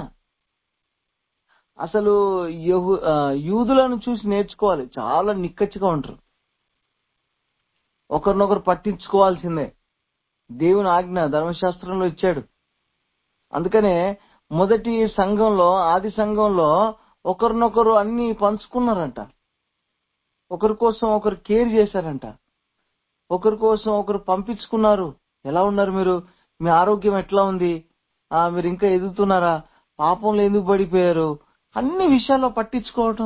అసలు యహు ఆ, యూదులను చూసి నేర్చుకోవాలి చాలా నిక్కచ్చిగా ఉంటారు ఒకరినొకరు పట్టించుకోవాల్సిందే దేవుని ఆజ్ఞ ధర్మశాస్త్రంలో ఇచ్చాడు అందుకనే మొదటి సంఘంలో ఆది సంఘంలో ఒకరినొకరు అన్ని పంచుకున్నారంట ఒకరి కోసం ఒకరు కేర్ చేశారంట ఒకరి కోసం ఒకరు పంపించుకున్నారు ఎలా ఉన్నారు మీరు మీ ఆరోగ్యం ఎట్లా ఉంది ఆ మీరు ఇంకా ఎదుగుతున్నారా పాపంలో ఎందుకు పడిపోయారు అన్ని విషయాల్లో పట్టించుకోవటం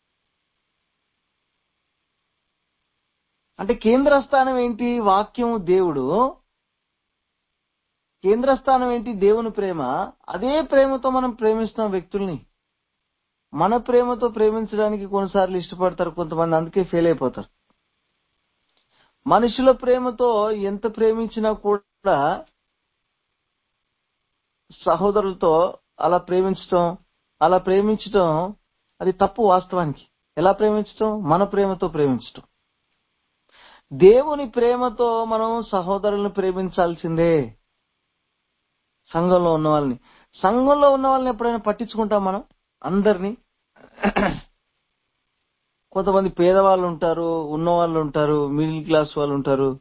అంటే కేంద్ర స్థానం ఏంటి వాక్యం దేవుడు కేంద్ర స్థానం ఏంటి దేవుని ప్రేమ అదే ప్రేమతో మనం ప్రేమిస్తాం వ్యక్తుల్ని మన ప్రేమతో ప్రేమించడానికి కొన్నిసార్లు ఇష్టపడతారు కొంతమంది అందుకే ఫెయిల్ అయిపోతారు మనుషుల ప్రేమతో ఎంత ప్రేమించినా కూడా సహోదరులతో అలా ప్రేమించటం అలా ప్రేమించటం అది తప్పు వాస్తవానికి ఎలా ప్రేమించటం మన ప్రేమతో ప్రేమించటం దేవుని ప్రేమతో మనం సహోదరులను ప్రేమించాల్సిందే సంఘంలో ఉన్న వాళ్ళని సంఘంలో ఉన్న వాళ్ళని ఎప్పుడైనా పట్టించుకుంటాం మనం అందరినీ కొంతమంది పేదవాళ్ళు ఉంటారు ఉన్నవాళ్ళు ఉంటారు మిడిల్ క్లాస్ వాళ్ళు ఉంటారు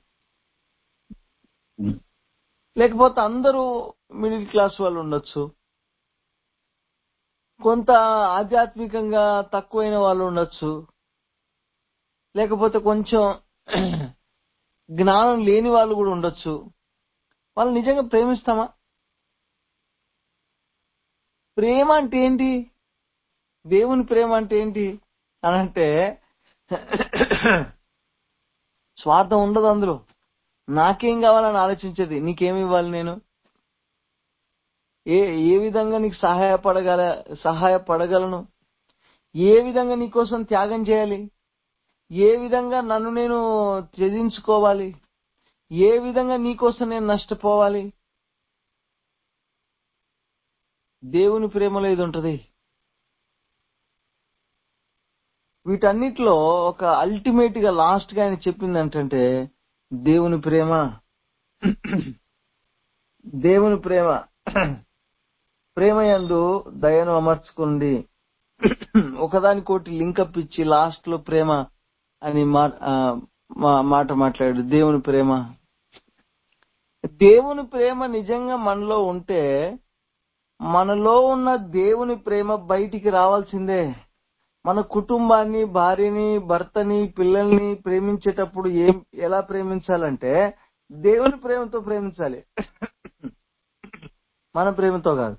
లేకపోతే అందరూ మిడిల్ క్లాస్ వాళ్ళు ఉండొచ్చు కొంత ఆధ్యాత్మికంగా తక్కువైన వాళ్ళు ఉండొచ్చు లేకపోతే కొంచెం జ్ఞానం లేని వాళ్ళు కూడా ఉండొచ్చు వాళ్ళు నిజంగా ప్రేమిస్తామా ప్రేమ అంటే ఏంటి దేవుని ప్రేమ అంటే ఏంటి అని అంటే స్వార్థం ఉండదు అందులో నాకేం కావాలని ఆలోచించేది నీకేమి ఇవ్వాలి నేను ఏ ఏ విధంగా నీకు సహాయపడగల సహాయపడగలను ఏ విధంగా నీకోసం త్యాగం చేయాలి ఏ విధంగా నన్ను నేను త్యజించుకోవాలి ఏ విధంగా నీకోసం నేను నష్టపోవాలి దేవుని ప్రేమలో ఇది ఉంటది వీటన్నిటిలో ఒక అల్టిమేట్ గా లాస్ట్ గా ఆయన చెప్పింది ఏంటంటే దేవుని ప్రేమ దేవుని ప్రేమ ప్రేమ యందు దయను అమర్చుకుంది ఒకదానికోటి లింకప్ ఇచ్చి లాస్ట్ లో ప్రేమ అని మా- ఆ, మా- మాట మాట్లాడాడు దేవుని ప్రేమ దేవుని ప్రేమ నిజంగా మనలో ఉంటే మనలో ఉన్న దేవుని ప్రేమ బయటికి రావాల్సిందే మన కుటుంబాన్ని భార్యని భర్తని పిల్లల్ని ప్రేమించేటప్పుడు ఏం ఎలా ప్రేమించాలంటే దేవుని ప్రేమతో ప్రేమించాలి మన ప్రేమతో కాదు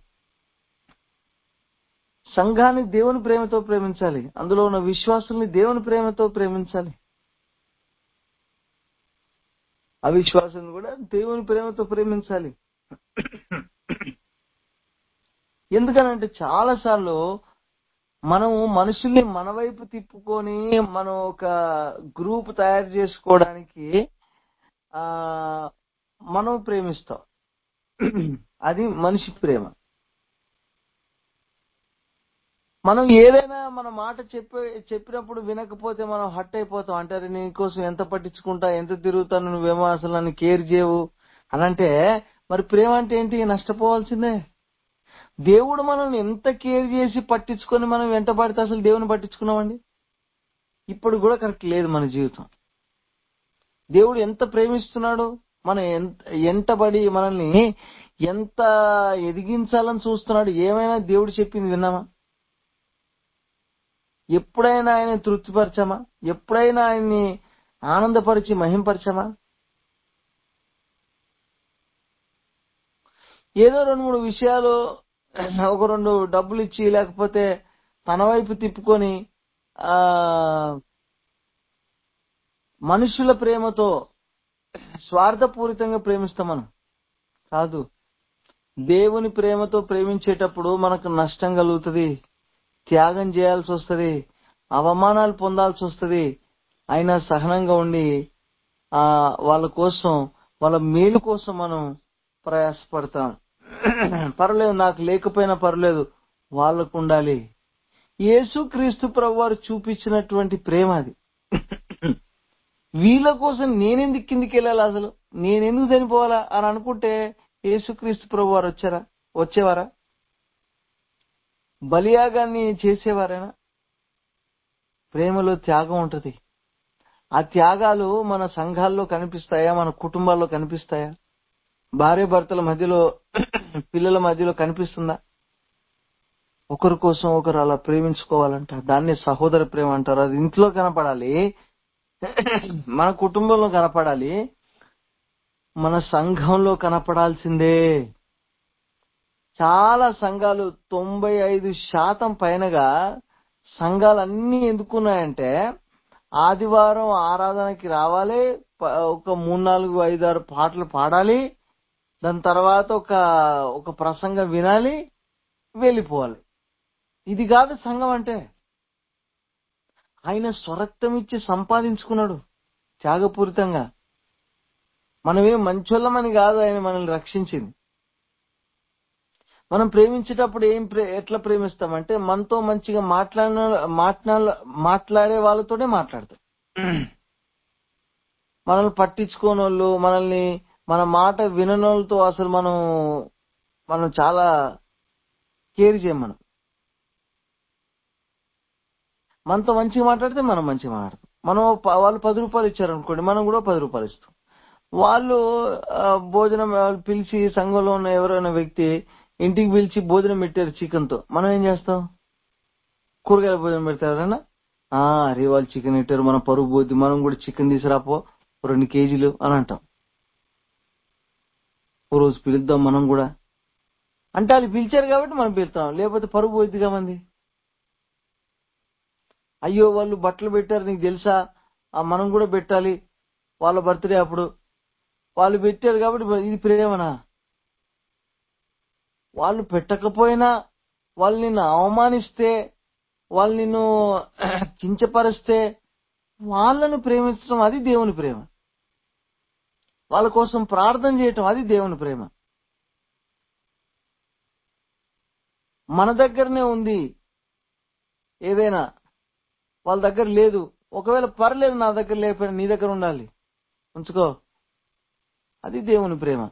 సంఘాన్ని దేవుని ప్రేమతో ప్రేమించాలి అందులో ఉన్న విశ్వాసుల్ని దేవుని ప్రేమతో ప్రేమించాలి అవిశ్వాసుని కూడా దేవుని ప్రేమతో ప్రేమించాలి ఎందుకనంటే చాలా సార్లు మనము మనుషుల్ని మన వైపు తిప్పుకొని మనం ఒక గ్రూప్ తయారు చేసుకోవడానికి ఆ మనం ప్రేమిస్తాం అది మనిషి ప్రేమ మనం ఏదైనా మన మాట చెప్పే చెప్పినప్పుడు వినకపోతే మనం హట్ అయిపోతాం అంటారు నీకోసం ఎంత పట్టించుకుంటా ఎంత తిరుగుతాను నువ్వేమో అసలు నన్ను కేర్ చేయవు అని అంటే మరి ప్రేమ అంటే ఏంటి నష్టపోవాల్సిందే దేవుడు మనల్ని ఎంత కేర్ చేసి పట్టించుకొని మనం వెంట పడితే అసలు దేవుని పట్టించుకున్నామండి ఇప్పుడు కూడా కరెక్ట్ లేదు మన జీవితం దేవుడు ఎంత ప్రేమిస్తున్నాడు మనం ఎంత ఎంటబడి మనల్ని ఎంత ఎదిగించాలని చూస్తున్నాడు ఏమైనా దేవుడు చెప్పింది విన్నామా ఎప్పుడైనా ఆయన తృప్తిపరచామా ఎప్పుడైనా ఆయన్ని ఆనందపరిచి మహింపరచామా ఏదో రెండు మూడు విషయాలు ఒక రెండు డబ్బులు ఇచ్చి లేకపోతే తన వైపు తిప్పుకొని ఆ మనుషుల ప్రేమతో స్వార్థపూరితంగా ప్రేమిస్తాం మనం కాదు దేవుని ప్రేమతో ప్రేమించేటప్పుడు మనకు నష్టం కలుగుతుంది త్యాగం చేయాల్సి వస్తుంది అవమానాలు పొందాల్సి వస్తుంది అయినా సహనంగా ఉండి ఆ వాళ్ళ కోసం వాళ్ళ మేలు కోసం మనం ప్రయాసపడతాం పర్లేదు నాకు లేకపోయినా పర్లేదు వాళ్ళకు ఉండాలి యేసుక్రీస్తు ప్రభు వారు చూపించినటువంటి ప్రేమ అది వీళ్ళ కోసం నేనెందుకు కిందికి వెళ్ళాలి అసలు నేనెందుకు చనిపోవాలా అని అనుకుంటే యేసుక్రీస్తు ప్రభు వారు వచ్చారా వచ్చేవారా బలియాగాన్ని చేసేవారేనా ప్రేమలో త్యాగం ఉంటది ఆ త్యాగాలు మన సంఘాల్లో కనిపిస్తాయా మన కుటుంబాల్లో కనిపిస్తాయా భార్య భర్తల మధ్యలో పిల్లల మధ్యలో కనిపిస్తుందా ఒకరి కోసం ఒకరు అలా ప్రేమించుకోవాలంట దాన్ని సహోదర ప్రేమ అంటారు అది ఇంట్లో కనపడాలి మన కుటుంబంలో కనపడాలి మన సంఘంలో కనపడాల్సిందే చాలా సంఘాలు తొంభై ఐదు శాతం పైనగా సంఘాలు అన్ని ఎందుకున్నాయంటే ఆదివారం ఆరాధనకి రావాలి ప- ఒక మూడు నాలుగు ఐదు ఆరు పాటలు పాడాలి దాని తర్వాత ఒక ఒక ప్రసంగం వినాలి వెళ్ళిపోవాలి ఇది కాదు సంఘం అంటే ఆయన స్వరక్తం ఇచ్చి సంపాదించుకున్నాడు త్యాగపూరితంగా మనమేం మంచోళ్ళమని కాదు ఆయన మనల్ని రక్షించింది మనం ప్రేమించేటప్పుడు ఏం ప్రే ఎట్లా ప్రేమిస్తామంటే మనతో మంచిగా మాట్లాడిన మాట్లాడ మాట్లాడే వాళ్ళతోనే మాట్లాడతాం మనల్ని పట్టించుకోని వాళ్ళు మనల్ని మన మాట విననోళ్ళతో అసలు మనం మనం చాలా కేర్ చేయం మనం మనతో మంచిగా మాట్లాడితే మనం మంచిగా మాట్లాడతాం మనం ప- వాళ్ళు పది రూపాయలు ఇచ్చారు అనుకోండి మనం కూడా పది రూపాయలు ఇస్తాం వాళ్ళు ఆ, భోజనం వాళ్ళు పిలిచి సంఘంలో ఉన్న ఎవరైనా వ్యక్తి ఇంటికి పిలిచి భోజనం పెట్టారు చికెన్ తో మనం ఏం చేస్తాం కూరగాయల భోజనం పెడతారన్నా ఆ అరే వాళ్ళు చికెన్ పెట్టారు మన పరుగు పోద్ది మనం కూడా చికెన్ తీసుకురాపో రెండు కేజీలు అని అంటాం ఓ రోజు పిలుద్దాం మనం కూడా అంటే వాళ్ళు పిలిచారు కాబట్టి మనం పిలుస్తాం లేకపోతే పరుగు పోయిద్దిగా మంది అయ్యో వాళ్ళు బట్టలు పెట్టారు నీకు తెలుసా ఆ మనం కూడా పెట్టాలి వాళ్ళ బర్త్డే అప్పుడు వాళ్ళు పెట్టారు కాబట్టి ఇది ప్రేమనా వాళ్ళు పెట్టకపోయినా వాళ్ళు నిన్ను అవమానిస్తే వాళ్ళు నిన్ను కించపరిస్తే వాళ్ళను ప్రేమించడం అది దేవుని ప్రేమ వాళ్ళ కోసం ప్రార్థన చేయటం అది దేవుని ప్రేమ మన దగ్గరనే ఉంది ఏదైనా వాళ్ళ దగ్గర లేదు ఒకవేళ పర్లేదు నా దగ్గర లేకపోయినా నీ దగ్గర ఉండాలి ఉంచుకో అది దేవుని ప్రేమ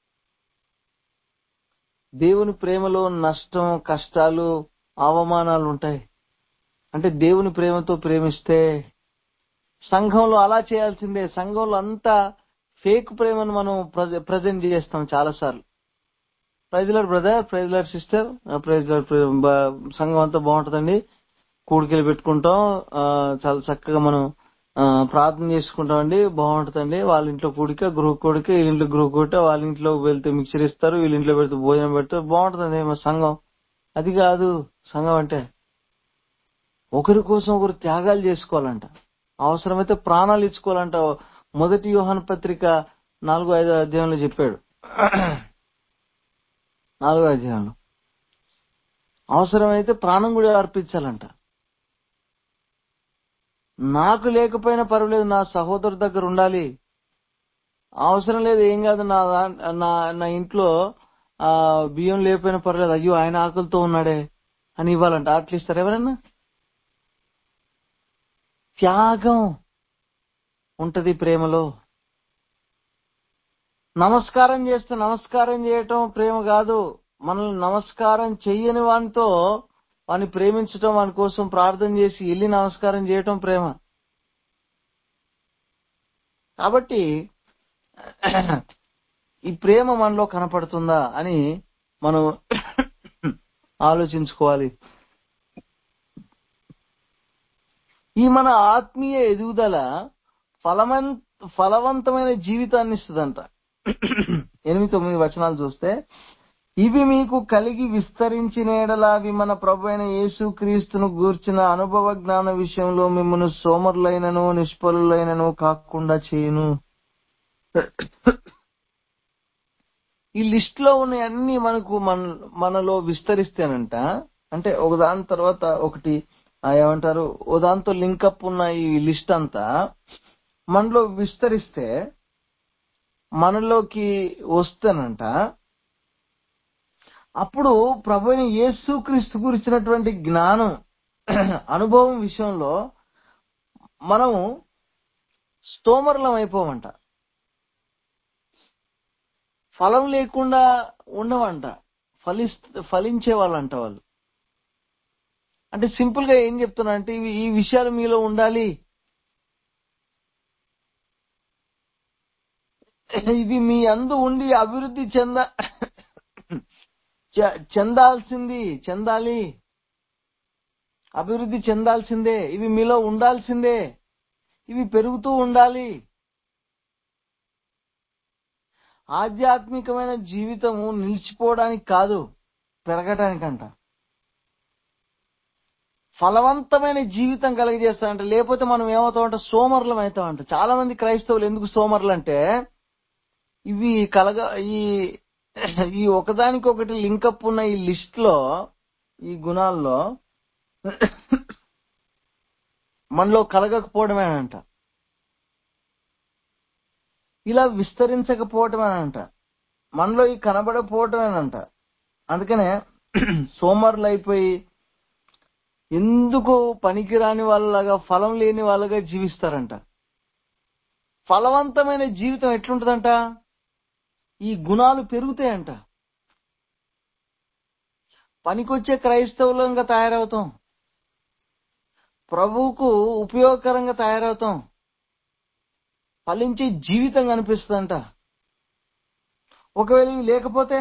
దేవుని ప్రేమలో నష్టం కష్టాలు అవమానాలు ఉంటాయి అంటే దేవుని ప్రేమతో ప్రేమిస్తే సంఘంలో అలా చేయాల్సిందే సంఘంలో అంతా ఫేక్ ప్రేమను మనం ప్రజెంట్ చేస్తాం చాలా సార్లు ప్రైజ్లర్ బ్రదర్ ప్రైజ్లర్ సిస్టర్ ప్రైజ్లర్ సంఘం అంతా బాగుంటుందండి కూడికలు పెట్టుకుంటాం ఆ, చాలా చక్కగా మనం ఆ, ప్రార్థన చేసుకుంటామండి బాగుంటుందండి వాళ్ళ ఇంట్లో కూడిక గృహ కూడిక వీళ్ళ ఇంట్లో గృహ కూడిక వాళ్ళ ఇంట్లో వెళ్తే మిక్చర్ ఇస్తారు వీళ్ళ ఇంట్లో పెడితే భోజనం పెడతారు బాగుంటుందండి మా సంఘం అది కాదు సంఘం అంటే ఒకరి కోసం ఒకరు త్యాగాలు చేసుకోవాలంట అవసరమైతే ప్రాణాలు ఇచ్చుకోవాలంట మొదటి యోహాన పత్రిక నాలుగో ఐదో అధ్యాయంలో చెప్పాడు నాలుగో అధ్యాయంలో అవసరమైతే ప్రాణం కూడా అర్పించాలంట నాకు లేకపోయినా పర్వాలేదు నా సహోదరు దగ్గర ఉండాలి అవసరం లేదు ఏం కాదు నా దా- నా నా ఇంట్లో ఆ బియ్యం లేకపోయినా పర్లేదు అయ్యో ఆయన ఆకలితో ఉన్నాడే అని ఇవ్వాలంట అట్లా ఇస్తారు ఎవరన్నా త్యాగం ఉంటది ప్రేమలో నమస్కారం చేస్తే నమస్కారం చేయటం ప్రేమ కాదు మనల్ని నమస్కారం చెయ్యని వానితో వాని ప్రేమించటం వాని కోసం ప్రార్థన చేసి వెళ్ళి నమస్కారం చేయటం ప్రేమ కాబట్టి ఈ ప్రేమ మనలో కనపడుతుందా అని మనం ఆలోచించుకోవాలి ఈ మన ఆత్మీయ ఎదుగుదల ఫలవన్ ఫలవంతమైన జీవితాన్ని ఇస్తుందంట ఎనిమిది తొమ్మిది వచనాలు చూస్తే ఇవి మీకు కలిగి విస్తరించిన ఎడల అవి మన ప్రభు అయిన యేసు క్రీస్తును గూర్చిన అనుభవ జ్ఞాన విషయంలో మిమ్మల్ని సోమరులైనను నిష్ఫలులైనను కాకుండా చేయును ఈ లిస్ట్ లో ఉన్న అన్ని మనకు మన మనలో విస్తరిస్తేనంట అంటే ఒకదాని తర్వాత ఒకటి ఆ, ఏమంటారు ఓ దాంతో లింకప్ ఉన్న ఈ లిస్ట్ అంతా మనలో విస్తరిస్తే మనలోకి వస్తేనంట అప్పుడు ప్రభుని యేసుక్రీస్తు గురించినటువంటి జ్ఞానం అనుభవం విషయంలో మనము స్తోమరులం అయిపోమంట ఫలం లేకుండా ఉండవంట ఫలి ఫలించే వాళ్ళంట వాళ్ళు అంటే సింపుల్ గా ఏం చెప్తున్నా అంటే ఇవి ఈ విషయాలు మీలో ఉండాలి ఇవి మీ అందు ఉండి అభివృద్ధి చెంద చె- చెందాల్సింది చెందాలి అభివృద్ధి చెందాల్సిందే ఇవి మీలో ఉండాల్సిందే ఇవి పెరుగుతూ ఉండాలి ఆధ్యాత్మికమైన జీవితము నిలిచిపోవడానికి కాదు పెరగటానికంట ఫలవంతమైన జీవితం కలిగజేస్తామంట లేకపోతే మనం ఏమవుతామంట సోమరులం అవుతామంట చాలా మంది క్రైస్తవులు ఎందుకు సోమరులు అంటే ఇవి కలగ ఈ ఈ ఒకదానికొకటి లింకప్ ఉన్న ఈ లిస్ట్ లో ఈ గుణాల్లో మనలో కలగకపోవడమేనంట ఇలా విస్తరించకపోవటమేనంట మనలో ఈ కనబడకపోవటమేనంట అందుకనే సోమరులు అయిపోయి ఎందుకు పనికిరాని వాళ్ళలాగా ఫలం లేని వాళ్ళగా జీవిస్తారంట ఫలవంతమైన జీవితం ఎట్లుంటదంట ఈ గుణాలు పెరుగుతాయంట పనికొచ్చే క్రైస్తవులంగా తయారవుతాం ప్రభువుకు ఉపయోగకరంగా తయారవుతాం ఫలించే జీవితం కనిపిస్తుందంట ఒకవేళ ఇవి లేకపోతే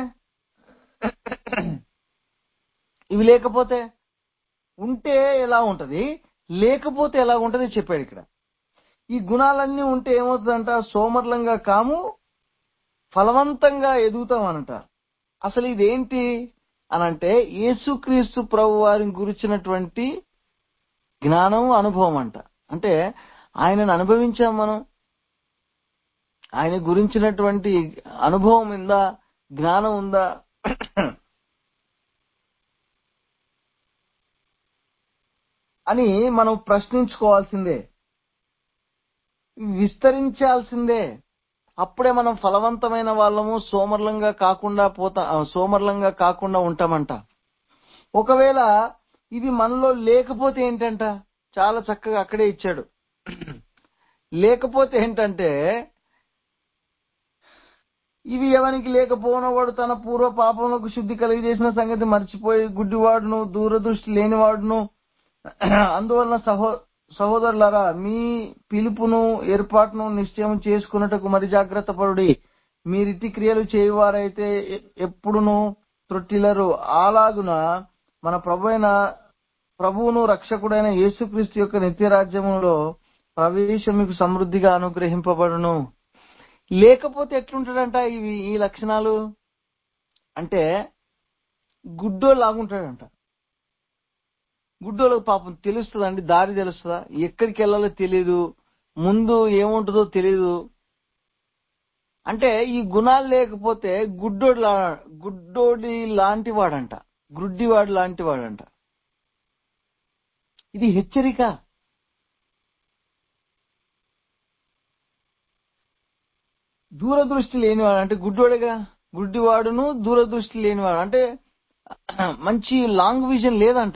ఇవి లేకపోతే ఉంటే ఎలా ఉంటది లేకపోతే ఎలా ఉంటది చెప్పాడు ఇక్కడ ఈ గుణాలన్నీ ఉంటే ఏమవుతుందంట సోమర్లంగా కాము ఫలవంతంగా ఎదుగుతాం అనంట అసలు ఇదేంటి అనంటే యేసుక్రీస్తు ప్రభు వారిని గురించినటువంటి జ్ఞానం అనుభవం అంట అంటే ఆయనను అనుభవించాం మనం ఆయన గురించినటువంటి అనుభవం ఉందా జ్ఞానం ఉందా అని మనం ప్రశ్నించుకోవాల్సిందే విస్తరించాల్సిందే అప్పుడే మనం ఫలవంతమైన వాళ్ళము సోమర్లంగా కాకుండా పోతా ఆ, సోమర్లంగా కాకుండా ఉంటామంట ఒకవేళ ఇది మనలో లేకపోతే ఏంటంట చాలా చక్కగా అక్కడే ఇచ్చాడు లేకపోతే ఏంటంటే ఇవి ఎవనికి లేకపోనవాడు తన పూర్వ పాపములకు శుద్ధి కలిగజేసిన సంగతి మర్చిపోయి గుడ్డివాడును దూరదృష్టి లేనివాడును అందువలన సహో సహోదరులారా మీ పిలుపును ఏర్పాటును నిశ్చయం చేసుకున్నటకు మరి జాగ్రత్త పడుడి మీరిట్టి క్రియలు చేయువారైతే ఎ- ఎప్పుడును త్రొట్టిలరు అలాగున మన ప్రభు అయిన ప్రభువును రక్షకుడైన యేసుక్రీస్తు యొక్క నిత్య రాజ్యములో ప్రవేశం మీకు సమృద్ధిగా అనుగ్రహింపబడును లేకపోతే ఎట్లుంటాడంట ఇవి ఈ లక్షణాలు అంటే గుడ్డో లాగుంటాడంట గుడ్డోళ్ళకి పాపం తెలుస్తుందండి దారి తెలుస్తుందా ఎక్కడికి వెళ్ళాలో తెలియదు ముందు ఏముంటుందో తెలియదు అంటే ఈ గుణాలు లేకపోతే గుడ్డోడి లా గుడ్డోడి లాంటి వాడంట గుడ్డివాడు లాంటి వాడంట ఇది హెచ్చరిక దూరదృష్టి లేనివాడు అంటే గుడ్డోడిగా గుడ్డివాడును దూరదృష్టి లేనివాడు అంటే మంచి లాంగ్ విజన్ లేదంట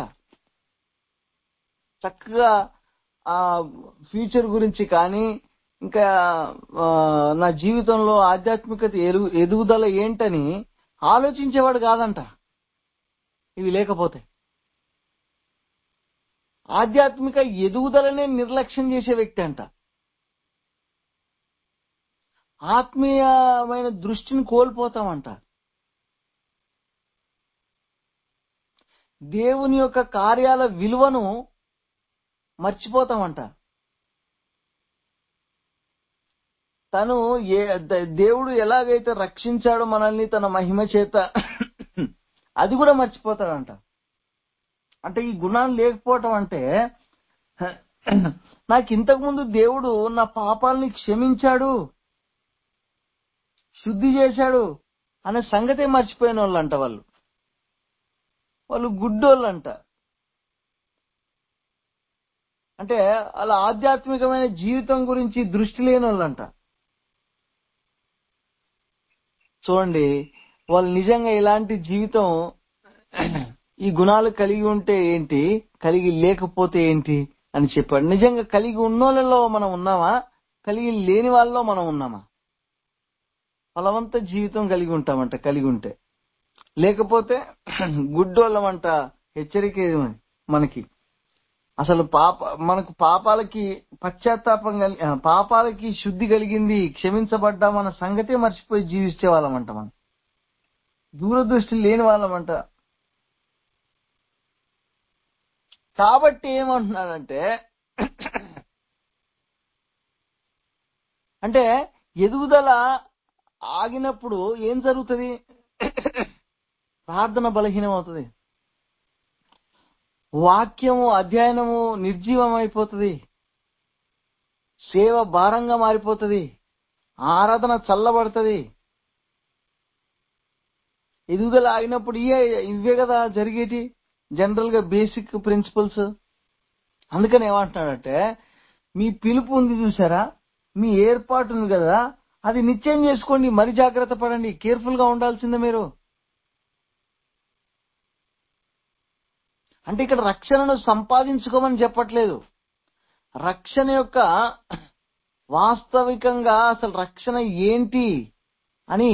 చక్కగా ఆ ఫ్యూచర్ గురించి కానీ ఇంకా ఆ, నా జీవితంలో ఆధ్యాత్మికత ఎరుగు ఎదుగుదల ఏంటని ఆలోచించేవాడు కాదంట ఇవి లేకపోతే ఆధ్యాత్మిక ఎదుగుదలనే నిర్లక్ష్యం చేసే వ్యక్తి అంట ఆత్మీయమైన దృష్టిని కోల్పోతామంట దేవుని యొక్క కార్యాల విలువను మర్చిపోతామంట తను ఏ ద- దేవుడు ఎలాగైతే రక్షించాడో మనల్ని తన మహిమ చేత అది కూడా మర్చిపోతాడంట అంటే ఈ గుణాలు లేకపోవటం అంటే నాకు ఇంతకు ముందు దేవుడు నా పాపాలని క్షమించాడు శుద్ధి చేశాడు అనే సంగతే మర్చిపోయిన వాళ్ళు అంట వాళ్ళు వాళ్ళు గుడ్డోళ్ళు అంట అంటే అలా ఆధ్యాత్మికమైన జీవితం గురించి దృష్టి లేని వాళ్ళంట చూడండి వాళ్ళు నిజంగా ఇలాంటి జీవితం ఈ గుణాలు కలిగి ఉంటే ఏంటి కలిగి లేకపోతే ఏంటి అని చెప్పాడు నిజంగా కలిగి ఉన్నోళ్ళలో మనం ఉన్నామా కలిగి లేని వాళ్ళలో మనం ఉన్నామా ఫలవంత జీవితం కలిగి ఉంటామంట కలిగి ఉంటే లేకపోతే గుడ్డోళ్ళమంట హెచ్చరిక ఇది మనకి అసలు పాప మనకు పాపాలకి పశ్చాత్తాపం కలి ఆ, పాపాలకి శుద్ధి కలిగింది క్షమించబడ్డామన్న సంగతే మర్చిపోయి జీవించే వాళ్ళమంట మనం దూరదృష్టి లేని వాళ్ళమంట కాబట్టి ఏమంటున్నాడంటే అంటే ఎదుగుదల ఆగినప్పుడు ఏం జరుగుతుంది ప్రార్థన బలహీనం అవుతుంది వాక్యము అధ్యయనము నిర్జీవం అయిపోతుంది సేవ భారంగా మారిపోతుంది ఆరాధన చల్లబడుతుంది ఎదుగుదల ఆగినప్పుడు ఇవే ఇవే కదా జరిగేటి జనరల్ గా బేసిక్ ప్రిన్సిపల్స్ అందుకని ఏమంటున్నాడంటే మీ పిలుపు ఉంది చూసారా మీ ఏర్పాటు ఉంది కదా అది నిశ్చయం చేసుకోండి మరి జాగ్రత్త పడండి కేర్ఫుల్ గా ఉండాల్సిందే మీరు అంటే ఇక్కడ రక్షణను సంపాదించుకోమని చెప్పట్లేదు రక్షణ యొక్క వాస్తవికంగా అసలు రక్షణ ఏంటి అని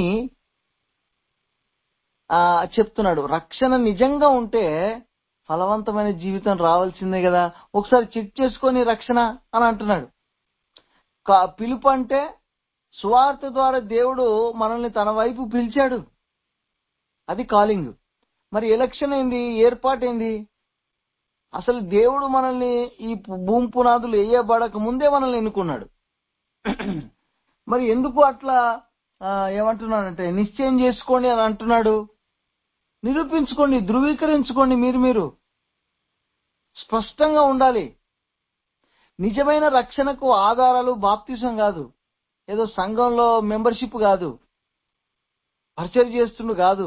ఆ చెప్తున్నాడు రక్షణ నిజంగా ఉంటే ఫలవంతమైన జీవితం రావాల్సిందే కదా ఒకసారి చెక్ చేసుకొని రక్షణ అని అంటున్నాడు కా- పిలుపు అంటే సువార్త ద్వారా దేవుడు మనల్ని తన వైపు పిలిచాడు అది కాలింగ్ మరి ఎలక్షన్ ఏంది ఏర్పాటు ఏంది అసలు దేవుడు మనల్ని ఈ పు- భూమి పునాదులు వేయబడక ముందే మనల్ని ఎన్నుకున్నాడు మరి ఎందుకు అట్లా ఆ, ఏమంటున్నాడంటే నిశ్చయం చేసుకోండి అని అంటున్నాడు నిరూపించుకోండి ధృవీకరించుకోండి మీరు మీరు స్పష్టంగా ఉండాలి నిజమైన రక్షణకు ఆధారాలు బాప్తిసం కాదు ఏదో సంఘంలో మెంబర్షిప్ కాదు పరిచయం చేస్తుండు కాదు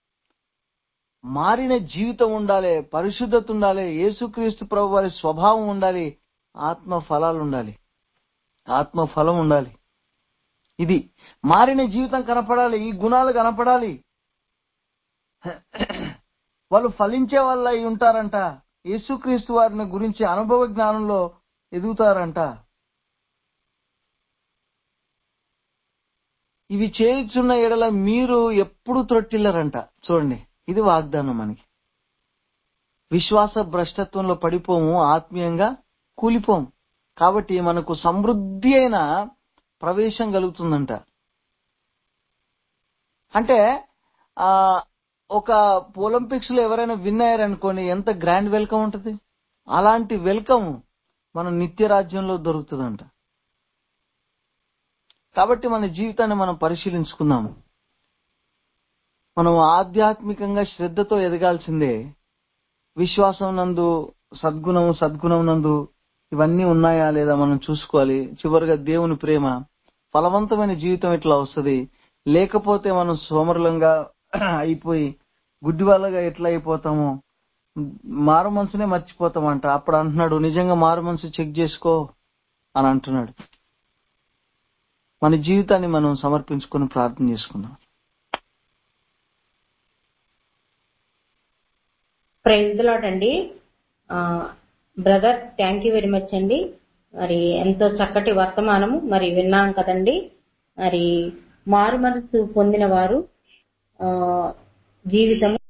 మారిన జీవితం ఉండాలి పరిశుద్ధత ఉండాలి యేసుక్రీస్తు ప్రభు వారి స్వభావం ఉండాలి ఆత్మ ఫలాలు ఉండాలి ఆత్మ ఫలం ఉండాలి ఇది మారిన జీవితం కనపడాలి ఈ గుణాలు కనపడాలి వాళ్ళు ఫలించే వాళ్ళ అయి ఉంటారంట యేసుక్రీస్తు వారిని గురించి అనుభవ జ్ఞానంలో ఎదుగుతారంట ఇవి చేయుచున్న ఎడల మీరు ఎప్పుడు త్రొట్టిల్లరంట చూడండి ఇది వాగ్దానం మనకి విశ్వాస భ్రష్టత్వంలో పడిపోము ఆత్మీయంగా కూలిపోము కాబట్టి మనకు సమృద్ధి అయిన ప్రవేశం కలుగుతుందంట అంటే ఆ ఒక ఒలింపిక్స్ లో ఎవరైనా విన్ అయ్యారనుకోండి ఎంత గ్రాండ్ వెల్కమ్ ఉంటుంది అలాంటి వెల్కమ్ మన నిత్య రాజ్యంలో దొరుకుతుందంట కాబట్టి మన జీవితాన్ని మనం పరిశీలించుకుందాం మనం ఆధ్యాత్మికంగా శ్రద్ధతో ఎదగాల్సిందే విశ్వాసం నందు సద్గుణం సద్గుణం నందు ఇవన్నీ ఉన్నాయా లేదా మనం చూసుకోవాలి చివరిగా దేవుని ప్రేమ ఫలవంతమైన జీవితం ఎట్లా వస్తుంది లేకపోతే మనం సోమరులంగా అయిపోయి గుడ్డి వాళ్ళగా ఎట్లా అయిపోతామో మారు మనసునే మర్చిపోతామంట అప్పుడు అంటున్నాడు నిజంగా మారు మనసు చెక్ చేసుకో అని అంటున్నాడు మన జీవితాన్ని మనం సమర్పించుకొని ప్రార్థన చేసుకుందాం ప్రైజ్ లాట్ అండి brother thank you very much అండి మరి ఎంతో చక్కటి వర్తమానము మరి విన్నాం కదండి మరి మారు మనసు పొందిన వారు ఆ, జీవితము